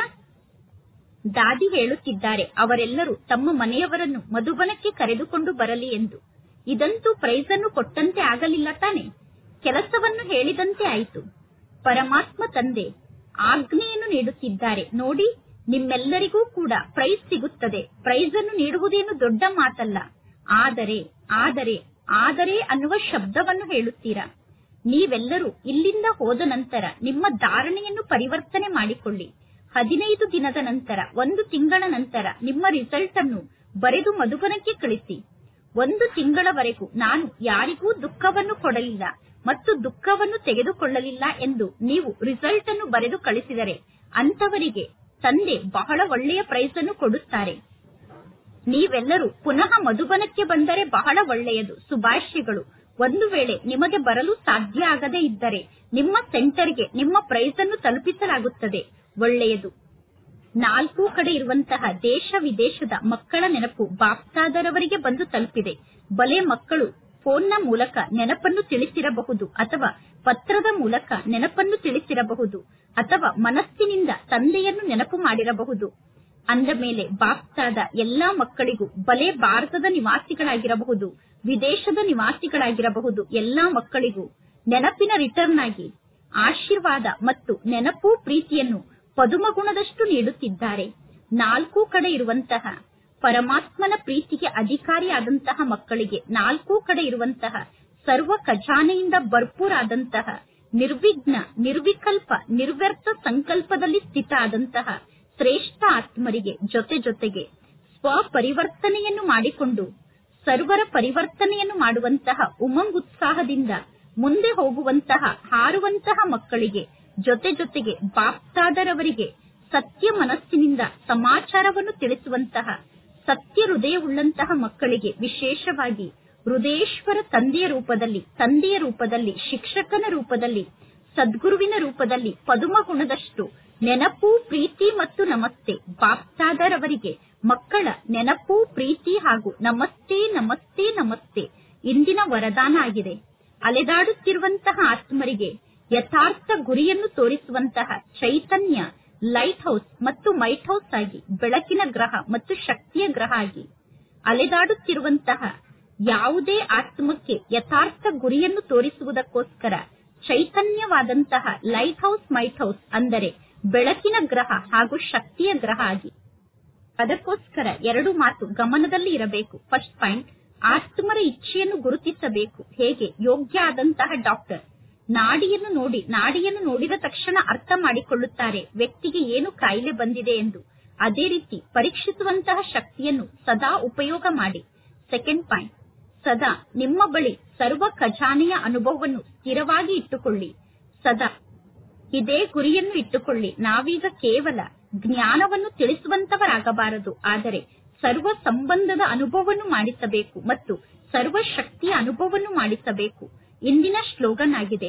ದಾದಿ ಹೇಳುತ್ತಿದ್ದಾರೆ ಅವರೆಲ್ಲರೂ ತಮ್ಮ ಮನೆಯವರನ್ನು ಮಧುಬನಕ್ಕೆ ಕರೆದುಕೊಂಡು ಬರಲಿ ಎಂದು ಇದಂತೂ ಪ್ರೈಸ್ ಅನ್ನು ಕೊಟ್ಟಂತೆ ಆಗಲಿಲ್ಲ ತಾನೆ ಕೆಲಸವನ್ನು ಹೇಳಿದಂತೆ ಆಯಿತು ಪರಮಾತ್ಮ ತಂದೆ ಆಜ್ಞೆಯನ್ನು ನೀಡುತ್ತಿದ್ದಾರೆ ನೋಡಿ ನಿಮ್ಮೆಲ್ಲರಿಗೂ ಕೂಡ ಪ್ರೈಸ್ ಸಿಗುತ್ತದೆ ಪ್ರೈಸ್ ಅನ್ನು ನೀಡುವುದೇನು ದೊಡ್ಡ ಮಾತಲ್ಲ ಆದರೆ ಆದರೆ ಆದರೆ ಅನ್ನುವ ಶಬ್ದವನ್ನು ಹೇಳುತ್ತೀರಾ ನೀವೆಲ್ಲರೂ ಇಲ್ಲಿಂದ ಹೋದ ನಂತರ ನಿಮ್ಮ ಧಾರಣೆಯನ್ನು ಪರಿವರ್ತನೆ ಮಾಡಿಕೊಳ್ಳಿ ಹದಿನೈದು ದಿನದ ನಂತರ ಒಂದು ತಿಂಗಳ ನಂತರ ನಿಮ್ಮ ರಿಸಲ್ಟ್ ಅನ್ನು ಬರೆದು ಮಧುಬನಕ್ಕೆ ಕಳಿಸಿ ಒಂದು ತಿಂಗಳವರೆಗೂ ನಾನು ಯಾರಿಗೂ ದುಃಖವನ್ನು ಕೊಡಲಿಲ್ಲ ಮತ್ತು ದುಃಖವನ್ನು ತೆಗೆದುಕೊಳ್ಳಲಿಲ್ಲ ಎಂದು ನೀವು ರಿಸಲ್ಟ್ ಅನ್ನು ಬರೆದು ಕಳಿಸಿದರೆ ಅಂತವರಿಗೆ ತಂದೆ ಬಹಳ ಒಳ್ಳೆಯ ಪ್ರೈಸ್ ಅನ್ನು ಕೊಡುತ್ತಾರೆ ನೀವೆಲ್ಲರೂ ಪುನಃ ಮಧುಬನಕ್ಕೆ ಬಂದರೆ ಬಹಳ ಒಳ್ಳೆಯದು ಶುಭಾಶಯಗಳು ಒಂದು ವೇಳೆ ನಿಮಗೆ ಬರಲು ಸಾಧ್ಯ ಆಗದೇ ಇದ್ದರೆ ನಿಮ್ಮ ಸೆಂಟರ್ಗೆ ನಿಮ್ಮ ಪ್ರೈಸ್ ಅನ್ನು ತಲುಪಿಸಲಾಗುತ್ತದೆ ಒಳ್ಳೆಯದು ನಾಲ್ಕು ಕಡೆ ಇರುವಂತಹ ದೇಶ ವಿದೇಶದ ಮಕ್ಕಳ ನೆನಪು ಬಾಪ್ತಾದರವರಿಗೆ ಬಂದು ತಲುಪಿದೆ ಬಲೆ ಮಕ್ಕಳು ಫೋನ್ನ ಮೂಲಕ ನೆನಪನ್ನು ತಿಳಿಸಿರಬಹುದು ಅಥವಾ ಪತ್ರದ ಮೂಲಕ ನೆನಪನ್ನು ತಿಳಿಸಿರಬಹುದು ಅಥವಾ ಮನಸ್ಸಿನಿಂದ ತಂದೆಯನ್ನು ನೆನಪು ಮಾಡಿರಬಹುದು ಅಂದ ಮೇಲೆ ಬಾಪ್ತಾದ ಎಲ್ಲಾ ಮಕ್ಕಳಿಗೂ ಬಲೆ ಭಾರತದ ನಿವಾಸಿಗಳಾಗಿರಬಹುದು ವಿದೇಶದ ನಿವಾಸಿಗಳಾಗಿರಬಹುದು ಎಲ್ಲಾ ಮಕ್ಕಳಿಗೂ ನೆನಪಿನ ರಿಟರ್ನ್ ಆಗಿ ಆಶೀರ್ವಾದ ಮತ್ತು ನೆನಪು ಪ್ರೀತಿಯನ್ನು ಪದುಮಗುಣದಷ್ಟು ನೀಡುತ್ತಿದ್ದಾರೆ ನಾಲ್ಕು ಕಡೆ ಇರುವಂತಹ ಪರಮಾತ್ಮನ ಪ್ರೀತಿಗೆ ಅಧಿಕಾರಿಯಾದಂತಹ ಮಕ್ಕಳಿಗೆ ನಾಲ್ಕು ಕಡೆ ಇರುವಂತಹ ಸರ್ವ ಖಜಾನೆಯಿಂದ ಭರ್ಪೂರಾದಂತಹ ನಿರ್ವಿಘ್ನ ನಿರ್ವಿಕಲ್ಪ ನಿರ್ವ್ಯರ್ಥ ಸಂಕಲ್ಪದಲ್ಲಿ ಸ್ಥಿತ ಆದಂತಹ ಶ್ರೇಷ್ಠ ಆತ್ಮರಿಗೆ ಜೊತೆ ಜೊತೆಗೆ ಸ್ವಪರಿವರ್ತನೆಯನ್ನು ಮಾಡಿಕೊಂಡು ಸರ್ವರ ಪರಿವರ್ತನೆಯನ್ನು ಮಾಡುವಂತಹ ಉಮಂಗುತ್ಸಾಹದಿಂದ ಮುಂದೆ ಹೋಗುವಂತಹ ಹಾರುವಂತಹ ಮಕ್ಕಳಿಗೆ ಜೊತೆ ಜೊತೆಗೆ ಬಾಪ್ತಾದರವರಿಗೆ ಸತ್ಯ ಮನಸ್ಸಿನಿಂದ ಸಮಾಚಾರವನ್ನು ತಿಳಿಸುವಂತಹ ಸತ್ಯ ಹೃದಯವುಳ್ಳಂತಹ ಮಕ್ಕಳಿಗೆ ವಿಶೇಷವಾಗಿ ಹೃದಯೇಶ್ವರ ತಂದೆಯ ರೂಪದಲ್ಲಿ ತಂದೆಯ ರೂಪದಲ್ಲಿ ಶಿಕ್ಷಕನ ರೂಪದಲ್ಲಿ ಸದ್ಗುರುವಿನ ರೂಪದಲ್ಲಿ ಪದುಮ ಗುಣದಷ್ಟು ನೆನಪು ಪ್ರೀತಿ ಮತ್ತು ನಮಸ್ತೆ ಬಾಪ್ತಾದರವರಿಗೆ ಮಕ್ಕಳ ನೆನಪು ಪ್ರೀತಿ ಹಾಗೂ ನಮಸ್ತೆ ನಮಸ್ತೆ ನಮಸ್ತೆ ಇಂದಿನ ವರದಾನ ಆಗಿದೆ ಅಲೆದಾಡುತ್ತಿರುವಂತಹ ಆತ್ಮರಿಗೆ ಯಥಾರ್ಥ ಗುರಿಯನ್ನು ತೋರಿಸುವಂತಹ ಚೈತನ್ಯ ಲೈಟ್ ಹೌಸ್ ಮತ್ತು ಮೈಟ್ ಹೌಸ್ ಆಗಿ ಬೆಳಕಿನ ಗ್ರಹ ಮತ್ತು ಶಕ್ತಿಯ ಗ್ರಹ ಆಗಿ ಅಲೆದಾಡುತ್ತಿರುವಂತಹ ಯಾವುದೇ ಆತ್ಮಕ್ಕೆ ಯಥಾರ್ಥ ಗುರಿಯನ್ನು ತೋರಿಸುವುದಕ್ಕೋಸ್ಕರ ಚೈತನ್ಯವಾದಂತಹ ಲೈಟ್ ಹೌಸ್ ಮೈಟ್ ಹೌಸ್ ಅಂದರೆ ಬೆಳಕಿನ ಗ್ರಹ ಹಾಗೂ ಶಕ್ತಿಯ ಗ್ರಹ ಆಗಿ ಅದಕ್ಕೋಸ್ಕರ ಎರಡು ಮಾತು ಗಮನದಲ್ಲಿ ಇರಬೇಕು ಫಸ್ಟ್ ಪಾಯಿಂಟ್ ಆತ್ಮರ ಇಚ್ಛೆಯನ್ನು ಗುರುತಿಸಬೇಕು ಹೇಗೆ ಯೋಗ್ಯ ಆದಂತಹ ಡಾಕ್ಟರ್ ನಾಡಿಯನ್ನು ನೋಡಿ ನಾಡಿಯನ್ನು ನೋಡಿದ ತಕ್ಷಣ ಅರ್ಥ ಮಾಡಿಕೊಳ್ಳುತ್ತಾರೆ ವ್ಯಕ್ತಿಗೆ ಏನು ಕಾಯಿಲೆ ಬಂದಿದೆ ಎಂದು ಅದೇ ರೀತಿ ಪರೀಕ್ಷಿಸುವಂತಹ ಶಕ್ತಿಯನ್ನು ಸದಾ ಉಪಯೋಗ ಮಾಡಿ ಸೆಕೆಂಡ್ ಪಾಯಿಂಟ್ ಸದಾ ನಿಮ್ಮ ಬಳಿ ಸರ್ವ ಖಜಾನೆಯ ಅನುಭವವನ್ನು ಸ್ಥಿರವಾಗಿ ಇಟ್ಟುಕೊಳ್ಳಿ ಸದಾ ಇದೇ ಗುರಿಯನ್ನು ಇಟ್ಟುಕೊಳ್ಳಿ ನಾವೀಗ ಕೇವಲ ಜ್ಞಾನವನ್ನು ತಿಳಿಸುವಂತವರಾಗಬಾರದು ಆದರೆ ಸರ್ವ ಸಂಬಂಧದ ಅನುಭವವನ್ನು ಮಾಡಿಸಬೇಕು ಮತ್ತು ಸರ್ವ ಶಕ್ತಿಯ ಅನುಭವವನ್ನು ಮಾಡಿಸಬೇಕು ಇಂದಿನ ಸ್ಲೋಗನ್ ಆಗಿದೆ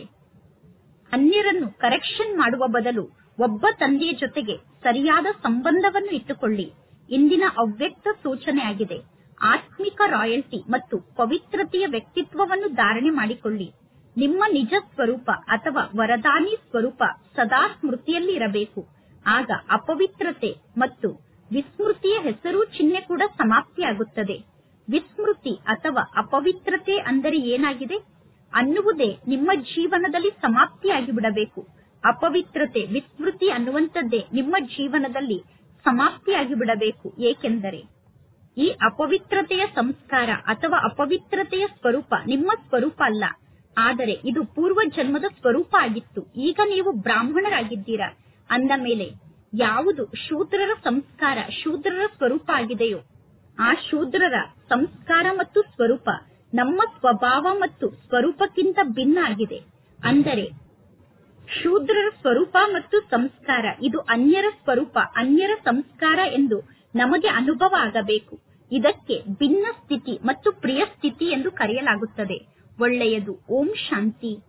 ಅನ್ಯರನ್ನು ಕರೆಕ್ಷನ್ ಮಾಡುವ ಬದಲು ಒಬ್ಬ ತಂದೆಯ ಜೊತೆಗೆ ಸರಿಯಾದ ಸಂಬಂಧವನ್ನು ಇಟ್ಟುಕೊಳ್ಳಿ ಇಂದಿನ ಅವ್ಯಕ್ತ ಸೂಚನೆ ಆಗಿದೆ ಆತ್ಮಿಕ ರಾಯಲ್ಟಿ ಮತ್ತು ಪವಿತ್ರತೆಯ ವ್ಯಕ್ತಿತ್ವವನ್ನು ಧಾರಣೆ ಮಾಡಿಕೊಳ್ಳಿ ನಿಮ್ಮ ನಿಜ ಸ್ವರೂಪ ಅಥವಾ ವರದಾನಿ ಸ್ವರೂಪ ಸದಾ ಸ್ಮೃತಿಯಲ್ಲಿ ಇರಬೇಕು ಆಗ ಅಪವಿತ್ರತೆ ಮತ್ತು ವಿಸ್ಮೃತಿಯ ಹೆಸರು ಚಿಹ್ನೆ ಕೂಡ ಸಮಾಪ್ತಿಯಾಗುತ್ತದೆ ವಿಸ್ಮೃತಿ ಅಥವಾ ಅಪವಿತ್ರತೆ ಅಂದರೆ ಏನಾಗಿದೆ ಅನ್ನುವುದೇ ನಿಮ್ಮ ಜೀವನದಲ್ಲಿ ಸಮಾಪ್ತಿಯಾಗಿ ಬಿಡಬೇಕು ಅಪವಿತ್ರತೆ ವಿಸ್ಮೃತಿ ಅನ್ನುವಂಥದ್ದೇ ನಿಮ್ಮ ಜೀವನದಲ್ಲಿ ಸಮಾಪ್ತಿಯಾಗಿ ಬಿಡಬೇಕು ಏಕೆಂದರೆ ಈ ಅಪವಿತ್ರತೆಯ ಸಂಸ್ಕಾರ ಅಥವಾ ಅಪವಿತ್ರತೆಯ ಸ್ವರೂಪ ನಿಮ್ಮ ಸ್ವರೂಪ ಅಲ್ಲ ಆದರೆ ಇದು ಪೂರ್ವ ಜನ್ಮದ ಸ್ವರೂಪ ಆಗಿತ್ತು ಈಗ ನೀವು ಬ್ರಾಹ್ಮಣರಾಗಿದ್ದೀರಾ ಅಂದ ಮೇಲೆ ಯಾವುದು ಶೂದ್ರರ ಸಂಸ್ಕಾರ ಶೂದ್ರರ ಸ್ವರೂಪ ಆಗಿದೆಯೋ ಆ ಶೂದ್ರರ ಸಂಸ್ಕಾರ ಮತ್ತು ಸ್ವರೂಪ ನಮ್ಮ ಸ್ವಭಾವ ಮತ್ತು ಸ್ವರೂಪಕ್ಕಿಂತ ಭಿನ್ನ ಆಗಿದೆ ಅಂದರೆ ಶೂದ್ರರ ಸ್ವರೂಪ ಮತ್ತು ಸಂಸ್ಕಾರ ಇದು ಅನ್ಯರ ಸ್ವರೂಪ ಅನ್ಯರ ಸಂಸ್ಕಾರ ಎಂದು ನಮಗೆ ಅನುಭವ ಆಗಬೇಕು ಇದಕ್ಕೆ ಭಿನ್ನ ಸ್ಥಿತಿ ಮತ್ತು ಪ್ರಿಯ ಸ್ಥಿತಿ ಎಂದು ಕರೆಯಲಾಗುತ್ತದೆ ಒಳ್ಳೆಯದು ಓಂ ಶಾಂತಿ